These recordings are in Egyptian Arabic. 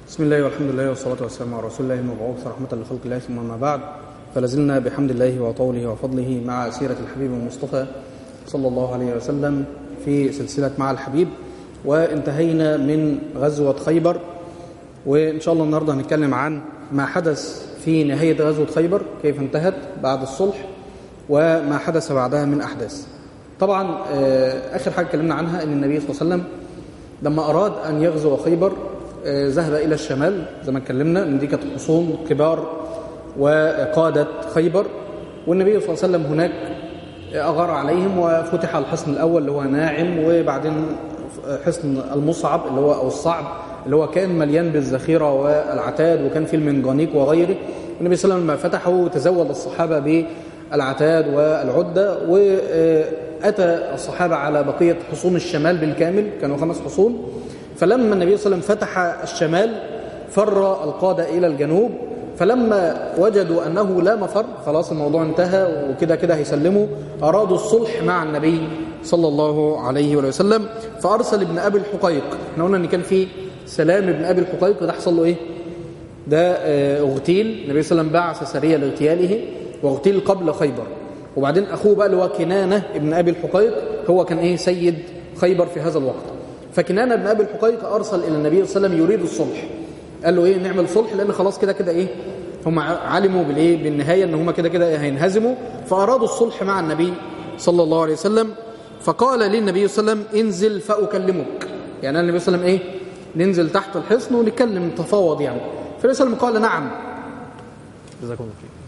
بسم الله والحمد لله والصلاة والسلام على رسول الله المبعوث رحمة لخلق الله ثم ما بعد فلازلنا بحمد الله وطوله وفضله مع سيرة الحبيب المصطفى صلى الله عليه وسلم في سلسلة مع الحبيب وانتهينا من غزوة خيبر وإن شاء الله النهاردة هنتكلم عن ما حدث في نهاية غزوة خيبر كيف انتهت بعد الصلح وما حدث بعدها من أحداث طبعا آخر حاجة اتكلمنا عنها أن النبي صلى الله عليه وسلم لما أراد أن يغزو خيبر ذهب إلى الشمال زي ما اتكلمنا ان دي كانت حصون كبار وقادة خيبر والنبي صلى الله عليه وسلم هناك أغار عليهم وفتح الحصن الأول اللي هو ناعم وبعدين حصن المصعب اللي هو أو الصعب اللي هو كان مليان بالذخيرة والعتاد وكان فيه المنجانيق وغيره النبي صلى الله عليه وسلم لما فتحه تزود الصحابة بالعتاد والعدة وأتى الصحابة على بقية حصون الشمال بالكامل كانوا خمس حصون فلما النبي صلى الله عليه وسلم فتح الشمال فر القادة إلى الجنوب فلما وجدوا أنه لا مفر خلاص الموضوع انتهى وكده كده هيسلموا أرادوا الصلح مع النبي صلى الله عليه وسلم فأرسل ابن أبي الحقيق احنا قلنا أن كان في سلام ابن أبي الحقيق ده حصل له إيه ده اغتيل النبي صلى الله عليه وسلم بعث سرية لاغتياله واغتيل قبل خيبر وبعدين أخوه بقى اللي هو كنانة ابن أبي الحقيق هو كان إيه سيد خيبر في هذا الوقت فكنانة بن أبي الحقيق أرسل إلى النبي صلى الله عليه وسلم يريد الصلح قال له إيه نعمل صلح لأن خلاص كده كده إيه هم علموا بالإيه بالنهاية أن هم كده كده هينهزموا فأرادوا الصلح مع النبي صلى الله عليه وسلم فقال للنبي صلى الله عليه وسلم انزل فأكلمك يعني النبي صلى الله عليه وسلم إيه ننزل تحت الحصن ونتكلم نتفاوض يعني فالنبي صلى الله عليه وسلم قال نعم جزاكم الله خير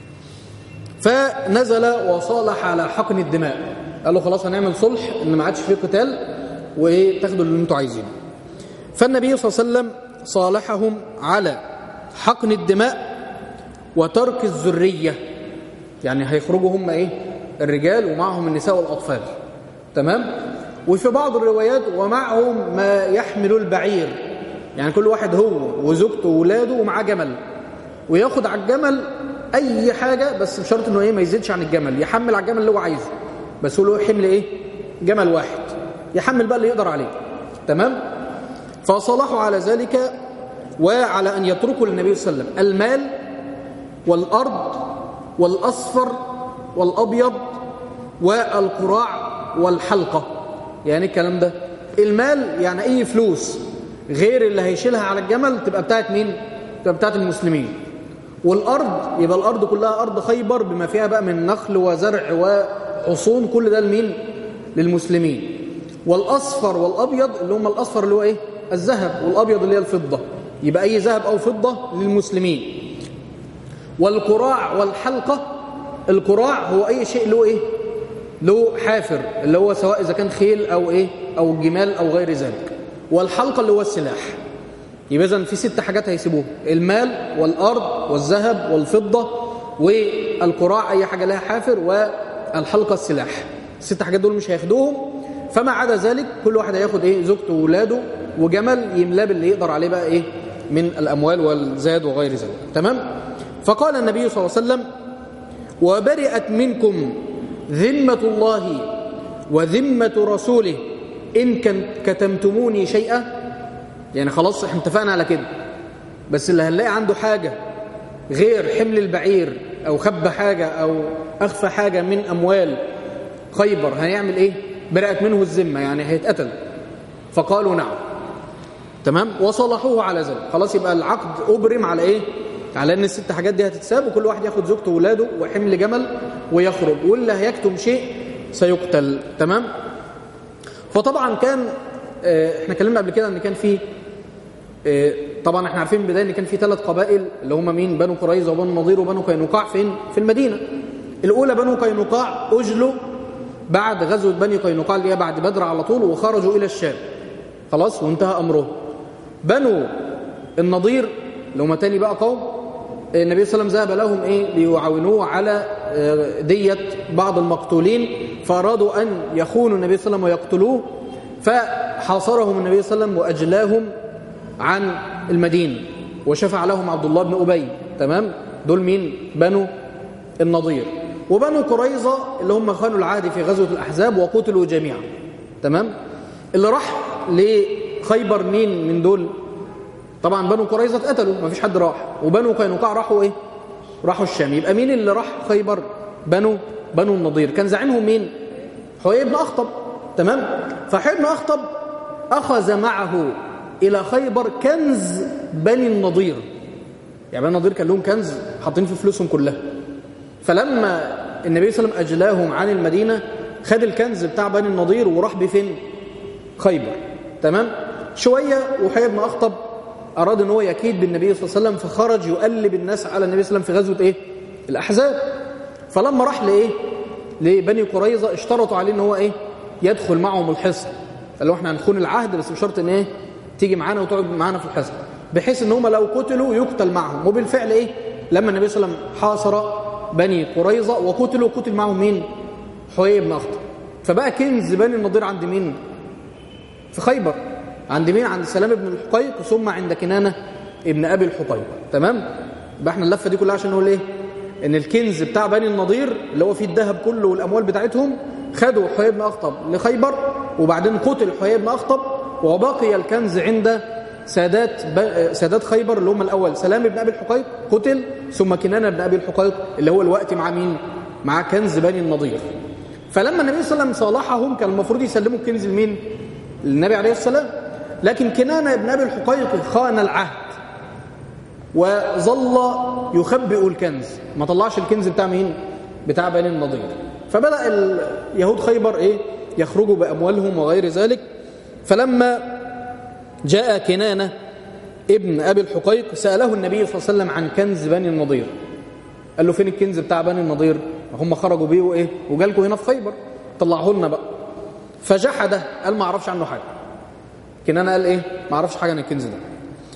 فنزل وصالح على حقن الدماء قال له خلاص هنعمل صلح ان ما عادش فيه قتال وايه تاخدوا اللي انتوا عايزينه فالنبي صلى الله عليه وسلم صالحهم على حقن الدماء وترك الذريه يعني هيخرجوا هم ايه الرجال ومعهم النساء والاطفال تمام وفي بعض الروايات ومعهم ما يحمل البعير يعني كل واحد هو وزوجته وولاده ومعاه جمل وياخد على الجمل اي حاجه بس بشرط انه ايه ما يزيدش عن الجمل يحمل على الجمل اللي هو عايزه بس هو له حمل ايه جمل واحد يحمل بقى اللي يقدر عليه تمام فصالحوا على ذلك وعلى أن يتركوا للنبي صلى الله عليه وسلم المال والأرض والأصفر والأبيض والقراع والحلقة يعني الكلام ده المال يعني أي فلوس غير اللي هيشيلها على الجمل تبقى بتاعت مين؟ تبقى بتاعت المسلمين والأرض يبقى الأرض كلها أرض خيبر بما فيها بقى من نخل وزرع وحصون كل ده لمين؟ للمسلمين والأصفر والأبيض اللي هم الأصفر اللي هو إيه الذهب والأبيض اللي هي الفضة يبقى أي ذهب أو فضة للمسلمين والقراع والحلقة القراع هو أي شيء له إيه له حافر اللي هو سواء إذا كان خيل أو إيه أو جمال أو غير ذلك والحلقة اللي هو السلاح يبقى إذن في ست حاجات هيسيبوها المال والأرض والذهب والفضة والقراع أي حاجة لها حافر والحلقة السلاح الست حاجات دول مش هياخدوهم فما عدا ذلك كل واحد هياخد ايه زوجته وولاده وجمل يملاه باللي يقدر عليه بقى ايه من الاموال والزاد وغير ذلك تمام فقال النبي صلى الله عليه وسلم وبرئت منكم ذمة الله وذمة رسوله إن كان كتمتموني شيئا يعني خلاص احنا اتفقنا على كده بس اللي هنلاقي عنده حاجة غير حمل البعير أو خب حاجة أو أخفى حاجة من أموال خيبر هنعمل إيه برأت منه الذمة يعني هيتقتل فقالوا نعم تمام وصلحوه على ذلك خلاص يبقى العقد أبرم على إيه على أن الست حاجات دي هتتساب وكل واحد ياخد زوجته وولاده وحمل جمل ويخرج واللي هيكتم شيء سيقتل تمام فطبعا كان اه احنا اتكلمنا قبل كده ان كان في اه طبعا احنا عارفين بدايه ان كان في ثلاث قبائل اللي هم مين بنو قريظه وبنو النضير وبنو قينقاع فين في المدينه الاولى بنو قينقاع اجلوا بعد غزوة بني قينقاع اللي هي بعد بدر على طول وخرجوا إلى الشام خلاص وانتهى أمره بنو النضير اللي هم تاني بقى قوم النبي صلى الله عليه وسلم ذهب لهم إيه ليعاونوه على دية بعض المقتولين فأرادوا أن يخونوا النبي صلى الله عليه وسلم ويقتلوه فحاصرهم النبي صلى الله عليه وسلم وأجلاهم عن المدينة وشفع لهم عبد الله بن أبي تمام دول مين بنو النضير وبنو قريظة اللي هم خانوا العهد في غزوة الأحزاب وقتلوا جميعا تمام اللي راح لخيبر مين من دول طبعا بنو قريظة اتقتلوا ما فيش حد راح وبنو قينقاع راحوا ايه راحوا الشام يبقى مين اللي راح خيبر بنو بنو النضير كان زعيمهم مين حوي بن أخطب تمام فحوي بن أخطب أخذ معه إلى خيبر كنز بني النضير يعني بني النضير كان لهم كنز حاطين في فلوسهم كلها فلما النبي صلى الله عليه وسلم أجلاهم عن المدينة خد الكنز بتاع بني النضير وراح بفين خيبر تمام شوية وحي بن أخطب أراد أن هو يكيد بالنبي صلى الله عليه وسلم فخرج يقلب الناس على النبي صلى الله عليه وسلم في غزوة إيه؟ الأحزاب فلما راح لإيه؟ لبني قريظة اشترطوا عليه أن هو إيه؟ يدخل معهم الحصن قال له احنا هنخون العهد بس بشرط ان ايه تيجي معانا وتقعد معانا في الحصن بحيث ان هم لو قتلوا يقتل معهم وبالفعل ايه لما النبي صلى الله عليه وسلم حاصر بني قريظه وقتلوا قتل معهم مين حوي بن اخطب فبقى كنز بني النضير عند مين في خيبر عند مين عند سلام بن الحقيق ثم عند كنانه ابن ابي الحقيق تمام يبقى احنا اللفه دي كلها عشان نقول ايه ان الكنز بتاع بني النضير اللي هو فيه الذهب كله والاموال بتاعتهم خدوا حوي بن اخطب لخيبر وبعدين قتل حوي بن اخطب وبقي الكنز عند سادات سادات خيبر اللي هم الاول سلام بن ابي الحقيق قتل ثم كنانه بن ابي الحقيق اللي هو الوقت مع مين مع كنز بني النضير فلما النبي صلى الله عليه وسلم صالحهم كان المفروض يسلموا الكنز لمين للنبي عليه السلام لكن كنانه بن ابي الحقيق خان العهد وظل يخبئ الكنز ما طلعش الكنز بتاع مين بتاع بني النضير فبدأ اليهود خيبر ايه يخرجوا بأموالهم وغير ذلك فلما جاء كنانة ابن أبي الحقيق سأله النبي صلى الله عليه وسلم عن كنز بني النضير قال له فين الكنز بتاع بني النضير هم خرجوا بيه وايه وجالكوا هنا في خيبر طلعه لنا بقى فجحده قال ما اعرفش عنه حاجه كنانة قال ايه ما اعرفش حاجه عن الكنز ده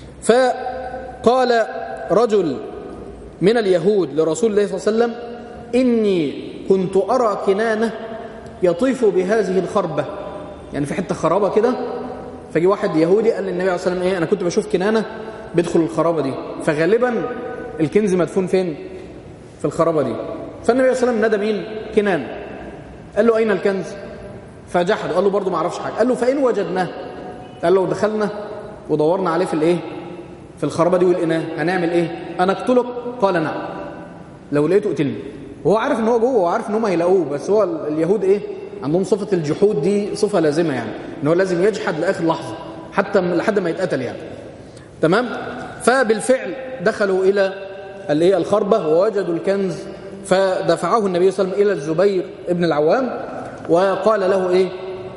فقال رجل من اليهود لرسول الله صلى الله عليه وسلم إني كنت أرى كنانة يطيف بهذه الخربة يعني في حتة خرابة كده فجي واحد يهودي قال للنبي عليه الصلاة والسلام إيه أنا كنت بشوف كنانة بيدخل الخرابة دي فغالبا الكنز مدفون فين في الخرابة دي فالنبي عليه الصلاة والسلام ندى مين كنانة قال له أين الكنز فجحد قال له برضه ما اعرفش حاجة قال له فإن وجدناه قال له دخلنا ودورنا عليه في الايه في الخرابة دي ولقيناه هنعمل ايه انا اقتلك قال نعم لو لقيته قتلني وهو عارف ان هو جوه وعارف ان هم هيلاقوه بس هو اليهود ايه عندهم صفة الجحود دي صفة لازمة يعني ان هو لازم يجحد لاخر لحظة حتى لحد ما يتقتل يعني تمام فبالفعل دخلوا الى الايه الخربة ووجدوا الكنز فدفعه النبي صلى الله عليه وسلم الى الزبير ابن العوام وقال له ايه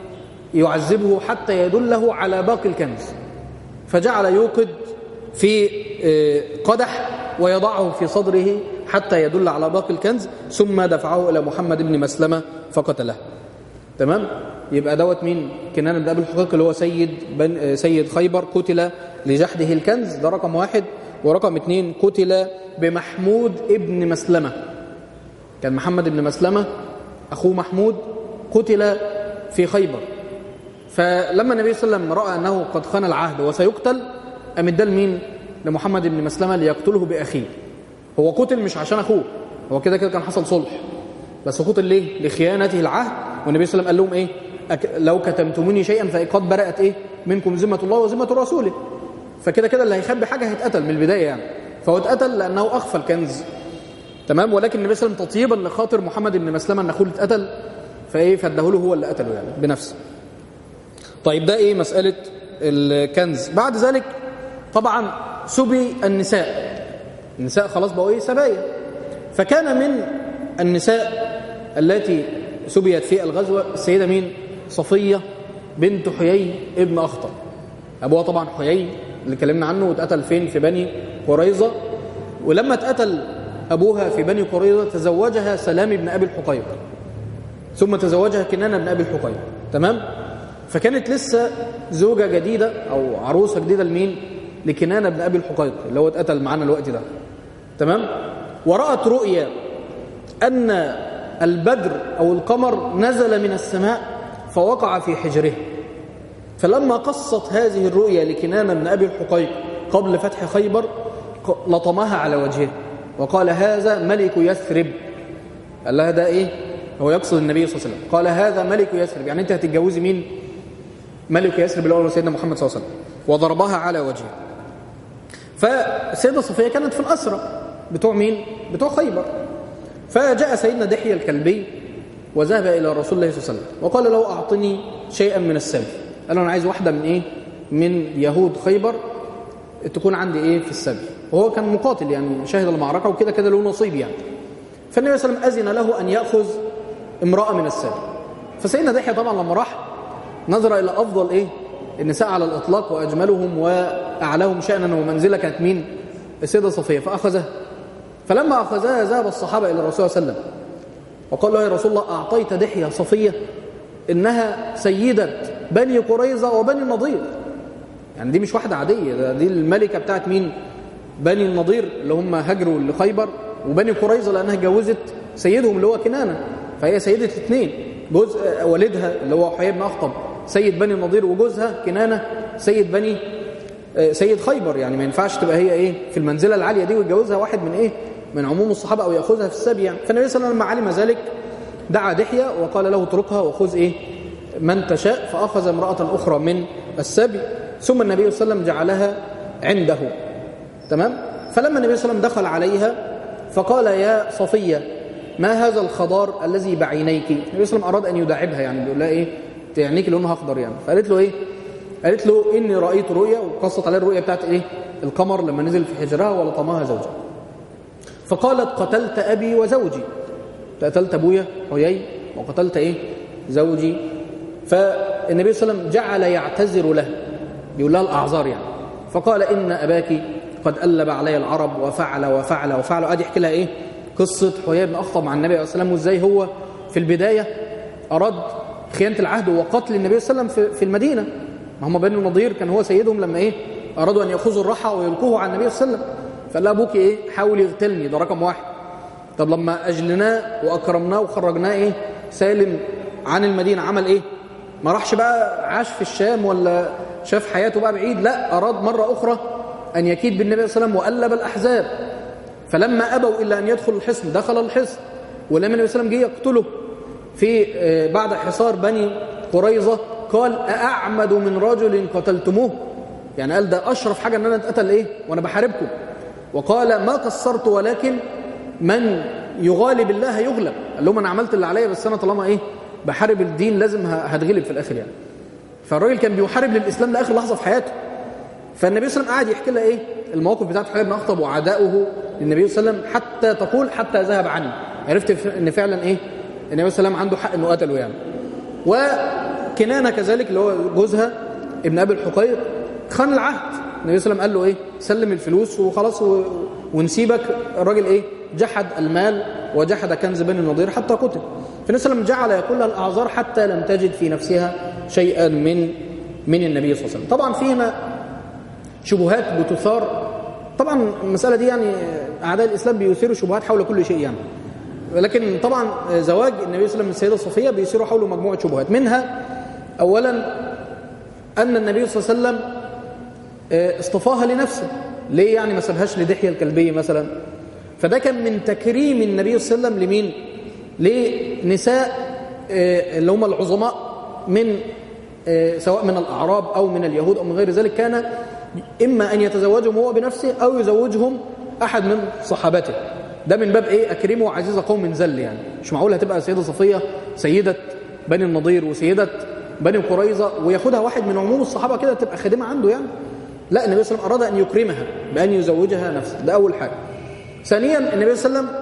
يعذبه حتى يدله على باقي الكنز فجعل يوقد في قدح ويضعه في صدره حتى يدل على باقي الكنز ثم دفعه إلى محمد بن مسلمة فقتله تمام يبقى دوت مين كنان بن أبي الحقيق اللي هو سيد بن سيد خيبر قتل لجحده الكنز ده رقم واحد ورقم اثنين قتل بمحمود ابن مسلمة كان محمد بن مسلمة أخوه محمود قتل في خيبر فلما النبي صلى الله عليه وسلم رأى أنه قد خان العهد وسيقتل قام اداه لمين لمحمد بن مسلمة ليقتله بأخيه هو قتل مش عشان أخوه هو كده كده كان حصل صلح بس قتل ليه لخيانته العهد والنبي صلى الله عليه وسلم قال لهم إيه أك... لو كتمتموني شيئا فقد برأت إيه منكم ذمة الله وذمة رسوله فكده كده اللي هيخبي حاجة هيتقتل من البداية يعني فهو اتقتل لأنه أخفى الكنز تمام ولكن النبي صلى الله عليه وسلم تطيبا لخاطر محمد بن مسلمة أن أخوه اتقتل فإيه فاداه له هو اللي قتله يعني بنفسه طيب ده إيه مسألة الكنز بعد ذلك طبعا سبي النساء النساء خلاص بقوا ايه سبايا فكان من النساء التي سبيت في الغزوة السيدة مين صفية بنت حيي ابن أخطر أبوها طبعا حيي اللي اتكلمنا عنه واتقتل فين في بني قريظة ولما اتقتل أبوها في بني قريظة تزوجها سلام بن أبي الحقيق ثم تزوجها كنانة بن أبي الحقيق تمام فكانت لسه زوجة جديدة أو عروسة جديدة لمين لكنانة بن أبي الحقيق اللي هو اتقتل معانا الوقت ده تمام ورأت رؤيا أن البدر أو القمر نزل من السماء فوقع في حجره فلما قصت هذه الرؤيا لكنانة بن أبي الحقيق قبل فتح خيبر لطمها على وجهه وقال هذا ملك يثرب قال لها ده إيه هو يقصد النبي صلى الله عليه وسلم قال هذا ملك يثرب يعني أنت هتتجوزي مين ملك يثرب الأول سيدنا محمد صلى الله عليه وسلم وضربها على وجهه فالسيدة صفية كانت في الأسرة بتوع مين؟ بتوع خيبر فجاء سيدنا دحية الكلبي وذهب إلى رسول الله صلى الله عليه وسلم وقال له أعطني شيئا من السبي قال له أنا عايز واحدة من إيه؟ من يهود خيبر تكون عندي إيه في السبي وهو كان مقاتل يعني شاهد المعركة وكده كده له نصيب يعني فالنبي صلى الله عليه وسلم أذن له أن يأخذ امرأة من السبي فسيدنا دحية طبعا لما راح نظر إلى أفضل إيه النساء على الإطلاق وأجملهم وأعلاهم شأنا ومنزلة كانت مين السيدة صفية فأخذها فلما أخذها ذهب الصحابة إلى الرسول صلى الله عليه وسلم وقال له يا رسول الله أعطيت دحية صفية إنها سيدة بني قريظة وبني النضير يعني دي مش واحدة عادية ده دي الملكة بتاعت مين بني النضير اللي هم هجروا لخيبر وبني قريظة لأنها جوزت سيدهم اللي هو كنانة فهي سيدة الاثنين جزء والدها اللي هو حيي بن أخطب سيد بني النضير وجوزها كنانة سيد بني سيد خيبر يعني ما ينفعش تبقى هي ايه في المنزلة العالية دي ويتجوزها واحد من ايه من عموم الصحابة او ياخذها في السبي يعني فالنبي صلى الله عليه وسلم لما علم ذلك دعا دحية وقال له اتركها وخذ ايه من تشاء فاخذ امرأة اخرى من السبي ثم النبي صلى الله عليه وسلم جعلها عنده تمام فلما النبي صلى الله عليه وسلم دخل عليها فقال يا صفية ما هذا الخضار الذي بعينيك النبي صلى الله عليه وسلم اراد ان يداعبها يعني بيقول لها ايه عينيك لونها اخضر يعني فقالت له ايه قالت له إني رأيت رؤيا وقصت عليه الرؤيا بتاعت إيه القمر لما نزل في حجرها ولطمها زوجها فقالت قتلت أبي وزوجي قتلت أبويا حيي وقتلت إيه زوجي فالنبي صلى الله عليه وسلم جعل يعتذر له بيقول لها الأعذار يعني فقال إن أباك قد ألب علي العرب وفعل وفعل وفعل وقعد يحكي لها إيه قصة حيي بن أخطب مع النبي عليه الصلاة والسلام وإزاي هو في البداية أراد خيانة العهد وقتل النبي صلى الله عليه وسلم في المدينة ما هم بني النضير كان هو سيدهم لما ايه ارادوا ان ياخذوا الرحى ويلقوه على النبي صلى الله عليه وسلم فقال ابوك ايه حاول يقتلني ده رقم واحد طب لما اجلناه واكرمناه وخرجناه ايه سالم عن المدينه عمل ايه ما راحش بقى عاش في الشام ولا شاف حياته بقى بعيد لا اراد مره اخرى ان يكيد بالنبي صلى الله عليه وسلم وقلب الاحزاب فلما ابوا الا ان يدخل الحصن دخل الحصن ولما النبي صلى الله عليه وسلم جه يقتله في بعد حصار بني قريظه قال أأعمد من رجل قتلتموه يعني قال ده أشرف حاجة أن أنا اتقتل إيه وأنا بحاربكم وقال ما قصرت ولكن من يغالب الله يغلب قال لهم أنا عملت اللي عليا بس أنا طالما إيه بحارب الدين لازم هتغلب في الآخر يعني فالراجل كان بيحارب للإسلام لآخر لحظة في حياته فالنبي صلى الله عليه وسلم قعد يحكي لها إيه المواقف بتاعت حبيب بن أخطب وعداؤه للنبي صلى الله عليه وسلم حتى تقول حتى ذهب عني عرفت إن فعلا إيه النبي صلى الله عليه وسلم عنده حق إنه قتله يعني و كنانة كذلك اللي هو جوزها ابن أبي الحقيق خان العهد النبي صلى الله عليه وسلم قال له إيه سلم الفلوس وخلاص و... ونسيبك الراجل إيه جحد المال وجحد كنز بني النضير حتى قتل فالنبي صلى الله عليه وسلم جعل يقول لها الأعذار حتى لم تجد في نفسها شيئا من من النبي صلى الله عليه وسلم طبعا في هنا شبهات بتثار طبعا المسألة دي يعني أعداء الإسلام بيثيروا شبهات حول كل شيء يعني لكن طبعا زواج النبي صلى الله عليه وسلم من السيدة صفية بيثيروا حوله مجموعة شبهات منها أولا أن النبي صلى الله عليه وسلم اصطفاها لنفسه ليه يعني ما سابهاش لدحية الكلبية مثلا فده كان من تكريم النبي صلى الله عليه وسلم لمين لنساء اللي هم العظماء من سواء من الأعراب أو من اليهود أو من غير ذلك كان إما أن يتزوجهم هو بنفسه أو يزوجهم أحد من صحابته ده من باب إيه أكرمه وعزيز قوم ذل يعني مش معقول هتبقى سيدة صفية سيدة بني النضير وسيدة بني قريظة وياخدها واحد من عموم الصحابة كده تبقى خادمة عنده يعني لا النبي صلى الله عليه وسلم أراد أن يكرمها بأن يزوجها نفسه ده أول حاجة ثانيا النبي صلى الله عليه وسلم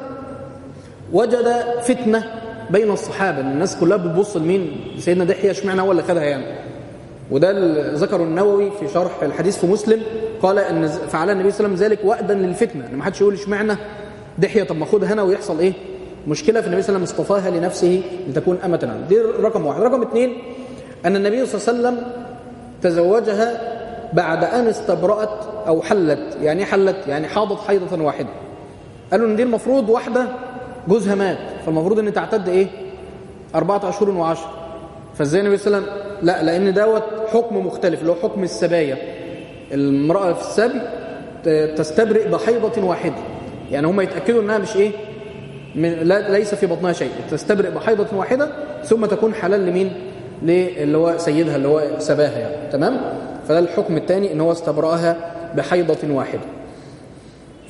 وجد فتنة بين الصحابة الناس كلها بتبص لمين سيدنا دحية اشمعنى هو اللي خدها يعني وده ذكر النووي في شرح الحديث في مسلم قال ان فعل النبي صلى الله عليه وسلم ذلك وأدا للفتنة ان ما حدش يقول اشمعنى دحية طب ما خدها هنا ويحصل ايه مشكلة في النبي صلى الله عليه وسلم اصطفاها لنفسه لتكون أمة عنه دي رقم واحد رقم اثنين أن النبي صلى الله عليه وسلم تزوجها بعد أن استبرأت أو حلت يعني حلت يعني حاضت حيضة واحدة قالوا ان دي المفروض واحدة جوزها مات فالمفروض ان تعتد ايه أربعة أشهر وعشر فازاي النبي صلى الله عليه وسلم لا لأن دوت حكم مختلف اللي هو حكم السبايا المرأة في السبي تستبرئ بحيضة واحدة يعني هم يتأكدوا انها مش ايه من لا ليس في بطنها شيء تستبرئ بحيضة واحدة ثم تكون حلال لمين اللي هو سيدها اللي هو سباها يعني تمام فده الحكم الثاني ان هو استبرأها بحيضة واحدة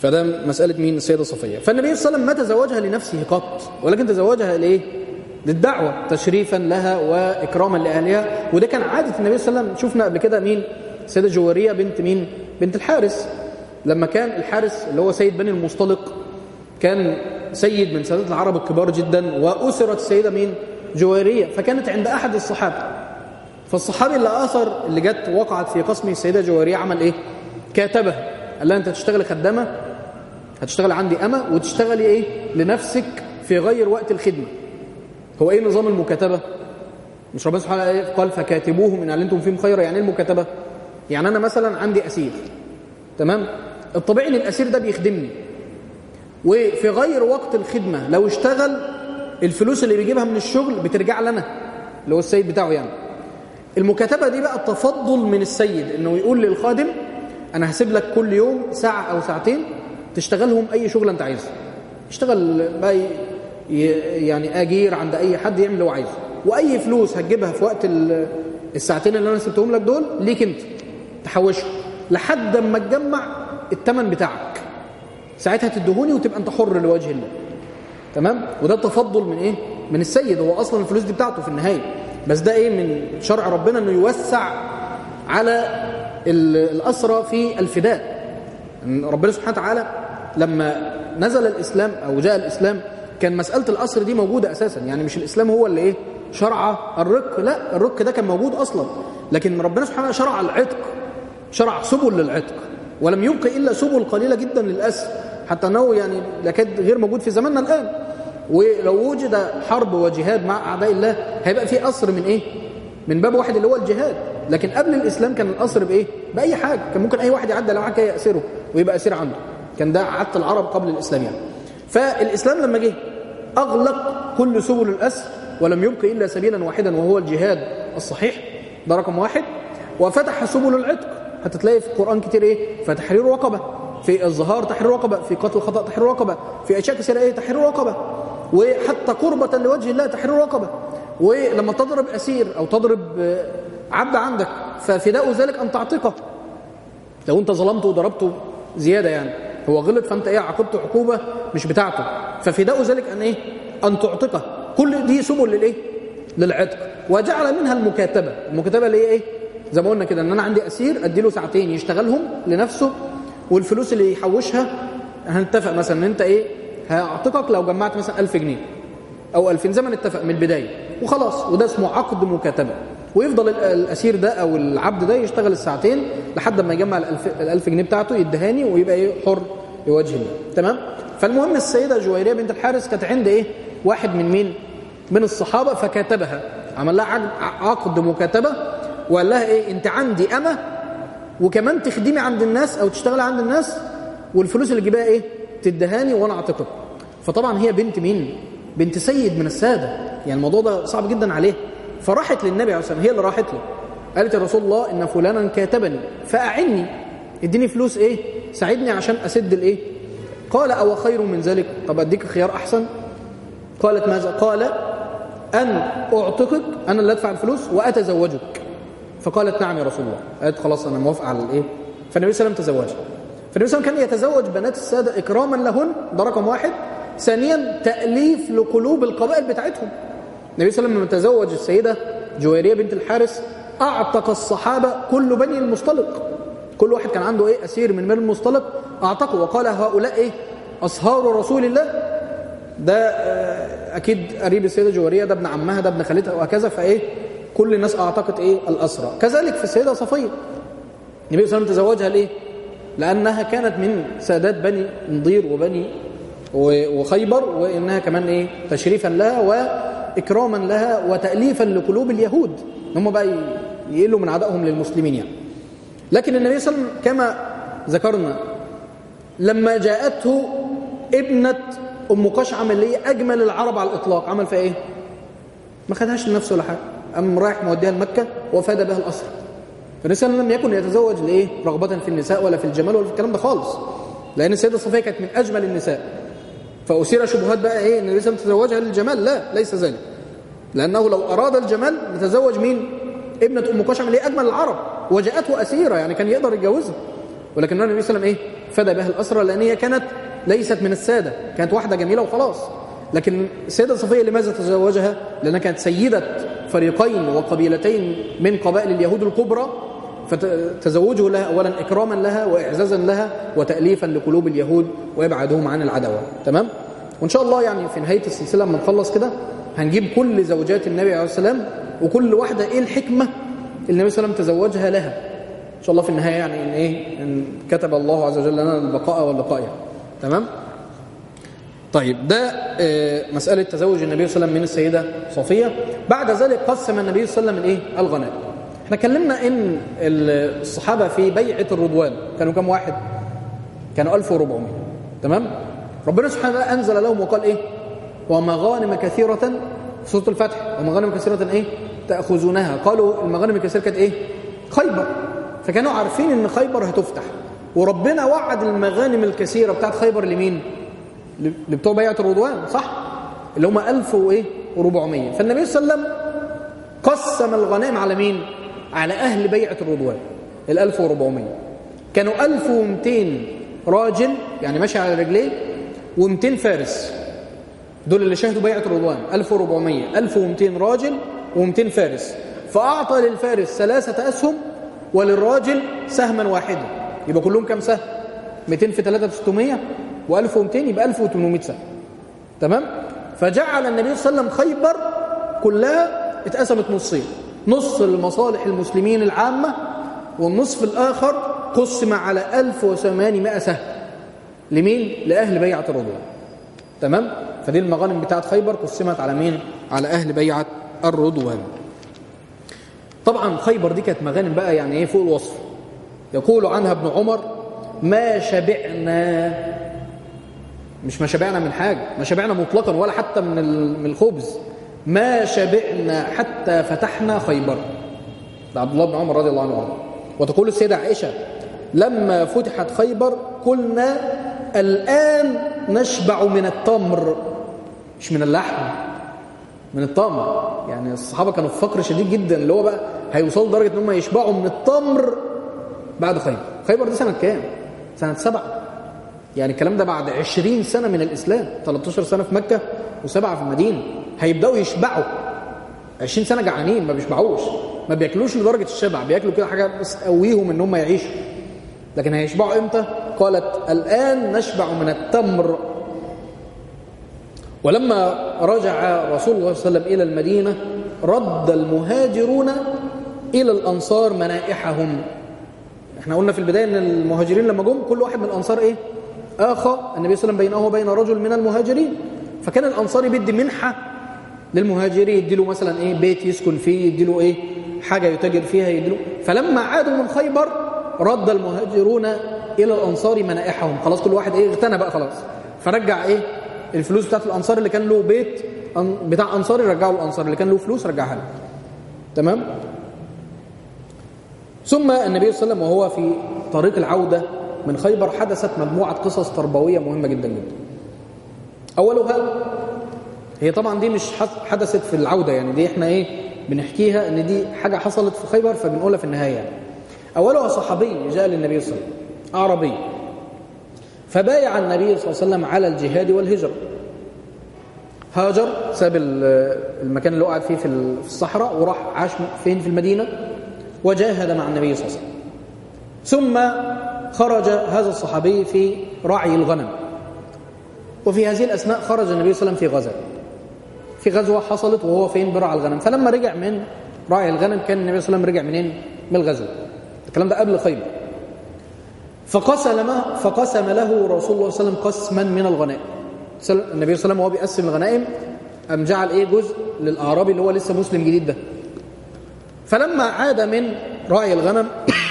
فده مسألة مين السيدة صفية فالنبي صلى الله عليه وسلم ما تزوجها لنفسه قط ولكن تزوجها لإيه للدعوة تشريفا لها وإكراما لأهلها وده كان عادة النبي صلى الله عليه وسلم شفنا قبل كده مين السيدة جوارية بنت مين بنت الحارس لما كان الحارس اللي هو سيد بني المصطلق كان سيد من سادات العرب الكبار جدا وأسرت السيدة مين جوارية فكانت عند أحد الصحابة فالصحابي اللي أثر اللي جت وقعت في قسمه السيدة جوارية عمل إيه كاتبها قال لها أنت تشتغلي خدامة هتشتغلي عندي أما وتشتغلي إيه لنفسك في غير وقت الخدمة هو إيه نظام المكاتبة مش ربنا سبحانه وتعالى قال فكاتبوهم إن علمتم فيهم خيرا يعني إيه المكاتبة يعني أنا مثلا عندي أسير تمام الطبيعي ان الأسير ده بيخدمني وفي غير وقت الخدمة لو اشتغل الفلوس اللي بيجيبها من الشغل بترجع لنا اللي هو السيد بتاعه يعني المكاتبة دي بقى التفضل من السيد انه يقول للخادم انا هسيب لك كل يوم ساعة او ساعتين تشتغلهم اي شغل انت عايزه اشتغل بقى يعني اجير عند اي حد يعمل اللي هو عايزه واي فلوس هتجيبها في وقت الساعتين اللي انا سبتهم لك دول ليك انت تحوشهم لحد ما تجمع الثمن بتاعك ساعتها تدهوني وتبقى انت حر لوجه الله تمام وده التفضل من ايه من السيد هو اصلا الفلوس دي بتاعته في النهايه بس ده ايه من شرع ربنا انه يوسع على الاسرى في الفداء ربنا سبحانه وتعالى لما نزل الاسلام او جاء الاسلام كان مساله الاسر دي موجوده اساسا يعني مش الاسلام هو اللي ايه شرع الرق لا الرق ده كان موجود اصلا لكن ربنا سبحانه وتعالى شرع العتق شرع سبل للعتق ولم يبق إلا سبل قليلة جدا للأسر حتى أنه يعني لكاد غير موجود في زماننا الآن ولو وجد حرب وجهاد مع أعداء الله هيبقى في أسر من إيه؟ من باب واحد اللي هو الجهاد لكن قبل الإسلام كان الأسر بإيه؟ بأي حاجة كان ممكن أي واحد يعدى لو حاجة يأسره ويبقى أسير عنده كان ده عادة العرب قبل الإسلام يعني فالإسلام لما جه أغلق كل سبل الأسر ولم يبق إلا سبيلا واحدا وهو الجهاد الصحيح ده رقم واحد وفتح سبل العتق هتتلاقي في القرآن كتير ايه فتحرير رقبة في الظهار تحرير رقبة في قتل الخطأ تحرير رقبة في أشياء كثيرة ايه تحرير رقبة وحتى قربة لوجه الله تحرير رقبة ولما تضرب أسير أو تضرب عبد عندك ففداء ذلك أن تعتقه لو أنت ظلمته وضربته زيادة يعني هو غلط فأنت ايه عاقبته عقوبة مش بتاعته ففداء ذلك أن ايه أن تعتقه كل دي سبل للايه للعتق وجعل منها المكاتبة المكاتبة اللي هي ايه زي ما قلنا كده ان انا عندي اسير ادي له ساعتين يشتغلهم لنفسه والفلوس اللي يحوشها هنتفق مثلا ان انت ايه هعتقك لو جمعت مثلا 1000 جنيه او 2000 زي ما نتفق من البدايه وخلاص وده اسمه عقد مكاتبه ويفضل الاسير ده او العبد ده يشتغل الساعتين لحد ما يجمع ال 1000 جنيه بتاعته يدهاني ويبقى ايه حر لوجه الله تمام فالمهم السيده جويريه بنت الحارث كانت عند ايه واحد من مين من الصحابه فكاتبها عمل لها عقد مكاتبه وقال لها ايه انت عندي امه وكمان تخدمي عند الناس او تشتغلي عند الناس والفلوس اللي تجيبها ايه تدهاني وانا اعتقد فطبعا هي بنت مين بنت سيد من الساده يعني الموضوع ده صعب جدا عليه فراحت للنبي عليه الصلاه والسلام هي اللي راحت له قالت يا رسول الله ان فلانا كاتبني فاعني اديني فلوس ايه ساعدني عشان اسد الايه قال او خير من ذلك طب اديك خيار احسن قالت ماذا قال ان اعتقك انا اللي ادفع الفلوس واتزوجك فقالت نعم يا رسول الله قالت خلاص انا موافقه على الايه فالنبي صلى الله عليه وسلم تزوجها فالنبي صلى الله عليه وسلم كان يتزوج بنات الساده اكراما لهن ده رقم واحد ثانيا تاليف لقلوب القبائل بتاعتهم النبي صلى الله عليه وسلم لما تزوج السيده جويريه بنت الحارث اعتق الصحابه كل بني المصطلق كل واحد كان عنده ايه اسير من بني المصطلق اعتقه وقال هؤلاء ايه اصهار رسول الله ده اكيد قريب السيده جويريه ده ابن عمها ده ابن خالتها وهكذا فايه كل الناس اعتقت ايه الاسرى كذلك في السيده صفيه النبي صلى الله عليه وسلم تزوجها ليه لانها كانت من سادات بني نضير وبني وخيبر وانها كمان ايه تشريفا لها واكراما لها وتاليفا لقلوب اليهود هم بقى يقلوا من عدائهم للمسلمين يعني لكن النبي صلى الله عليه وسلم كما ذكرنا لما جاءته ابنه ام قشعم اللي هي اجمل العرب على الاطلاق عمل فيها ايه ما خدهاش لنفسه ولا حاجه قام رايح موديها لمكه وفاد بها الاسرى فالنبي صلى الله عليه وسلم لم يكن يتزوج لايه رغبه في النساء ولا في الجمال ولا في الكلام ده خالص لان السيده صفيه كانت من اجمل النساء فاثير شبهات بقى ايه ان النبي صلى الله عليه وسلم تزوجها للجمال لا ليس ذلك لانه لو اراد الجمال لتزوج مين ابنه ام قشعم اللي هي اجمل العرب وجاءته اسيره يعني كان يقدر يتجوزها ولكن النبي صلى الله عليه وسلم ايه فدى بها الاسرى لان هي كانت ليست من الساده كانت واحده جميله وخلاص لكن السيده صفيه لماذا تزوجها لانها كانت سيده فريقين وقبيلتين من قبائل اليهود الكبرى فتزوجه لها اولا اكراما لها واعزازا لها وتاليفا لقلوب اليهود وابعادهم عن العداوه تمام وان شاء الله يعني في نهايه السلسله لما نخلص كده هنجيب كل زوجات النبي عليه السلام وكل واحده ايه الحكمه اللي النبي صلى الله عليه وسلم تزوجها لها ان شاء الله في النهايه يعني ان ايه ان كتب الله عز وجل لنا البقاء واللقاء يعني. تمام طيب ده آه، مسألة تزوج النبي صلى الله عليه وسلم من السيدة صفية بعد ذلك قسم النبي صلى الله عليه وسلم الايه الغنائم احنا اتكلمنا ان الصحابة في بيعة الرضوان كانوا كم واحد كانوا 1400 تمام ربنا سبحانه وتعالى انزل لهم وقال ايه ومغانم كثيرة في سورة الفتح ومغانم كثيرة ايه تأخذونها قالوا المغانم الكثيرة كانت ايه خيبر فكانوا عارفين ان خيبر هتفتح وربنا وعد المغانم الكثيرة بتاعت خيبر لمين اللي بتوع بيعة الرضوان صح اللي هم 1000 وايه و400 فالنبي صلى الله عليه وسلم قسم الغنائم على مين على اهل بيعة الرضوان ال 1400 كانوا 1200 راجل يعني ماشي على رجليه و200 فارس دول اللي شهدوا بيعة الرضوان 1400 1200 راجل و200 فارس فأعطى للفارس ثلاثة أسهم وللراجل سهما واحدا يبقى كلهم كم سهم 200 في 3 600 و1200 يبقى 1800 سهم تمام فجعل النبي صلى الله عليه وسلم خيبر كلها اتقسمت نصين نص لمصالح المسلمين العامة والنصف الآخر قسم على 1800 سهم لمين؟ لأهل بيعة الرضوان تمام؟ فدي المغانم بتاعت خيبر قسمت على مين؟ على أهل بيعة الرضوان طبعا خيبر دي كانت مغانم بقى يعني ايه فوق الوصف يقول عنها ابن عمر ما شبعنا مش ما شبعنا من حاجة ما شبعنا مطلقا ولا حتى من من الخبز ما شبعنا حتى فتحنا خيبر ده عبد الله بن عمر رضي الله عنه وتقول السيدة عائشة لما فتحت خيبر قلنا الآن نشبع من التمر مش من اللحم من التمر يعني الصحابة كانوا في فقر شديد جدا اللي هو بقى هيوصلوا لدرجة ان هم يشبعوا من التمر بعد خيبر خيبر دي سنة كام؟ سنة سبعة يعني الكلام ده بعد 20 سنة من الإسلام 13 سنة في مكة وسبعة في المدينة هيبدأوا يشبعوا 20 سنة جعانين ما بيشبعوش ما بياكلوش لدرجة الشبع بياكلوا كده حاجة بس تقويهم ان هم يعيشوا لكن هيشبعوا امتى قالت الآن نشبع من التمر ولما رجع رسول الله صلى الله عليه وسلم إلى المدينة رد المهاجرون إلى الأنصار منائحهم احنا قلنا في البداية ان المهاجرين لما جم كل واحد من الأنصار ايه آخى النبي صلى الله عليه وسلم بينه وبين رجل من المهاجرين فكان الأنصار بيدي منحة للمهاجرين يديله مثلا ايه بيت يسكن فيه يديله ايه حاجة يتاجر فيها يديله فلما عادوا من خيبر رد المهاجرون إلى الأنصار منائحهم خلاص كل واحد ايه اغتنى بقى خلاص فرجع ايه الفلوس بتاعت الأنصار اللي كان له بيت بتاع أنصاري رجعه الأنصار اللي كان له فلوس رجعها له تمام ثم النبي صلى الله عليه وسلم وهو في طريق العودة من خيبر حدثت مجموعة قصص تربوية مهمة جدا جدا أولها هي طبعا دي مش حدثت في العودة يعني دي احنا ايه بنحكيها ان دي حاجة حصلت في خيبر فبنقولها في النهاية يعني. أولها صحابي جاء للنبي صلى الله عليه وسلم أعربي فبايع النبي صلى الله عليه وسلم على الجهاد والهجرة هاجر ساب المكان اللي قعد فيه في الصحراء وراح عاش فين في المدينة وجاهد مع النبي صلى الله عليه وسلم ثم خرج هذا الصحابي في رعي الغنم وفي هذه الأثناء خرج النبي صلى الله عليه وسلم في غزوة في غزوة حصلت وهو فين برعى الغنم فلما رجع من رعي الغنم كان النبي صلى الله عليه وسلم رجع منين من الغزوة الكلام ده قبل خيبر فقسم فقسم له رسول الله صلى الله عليه وسلم قسما من الغنائم النبي صلى الله عليه وسلم وهو بيقسم الغنائم أم جعل إيه جزء للأعرابي اللي هو لسه مسلم جديد ده فلما عاد من رعي الغنم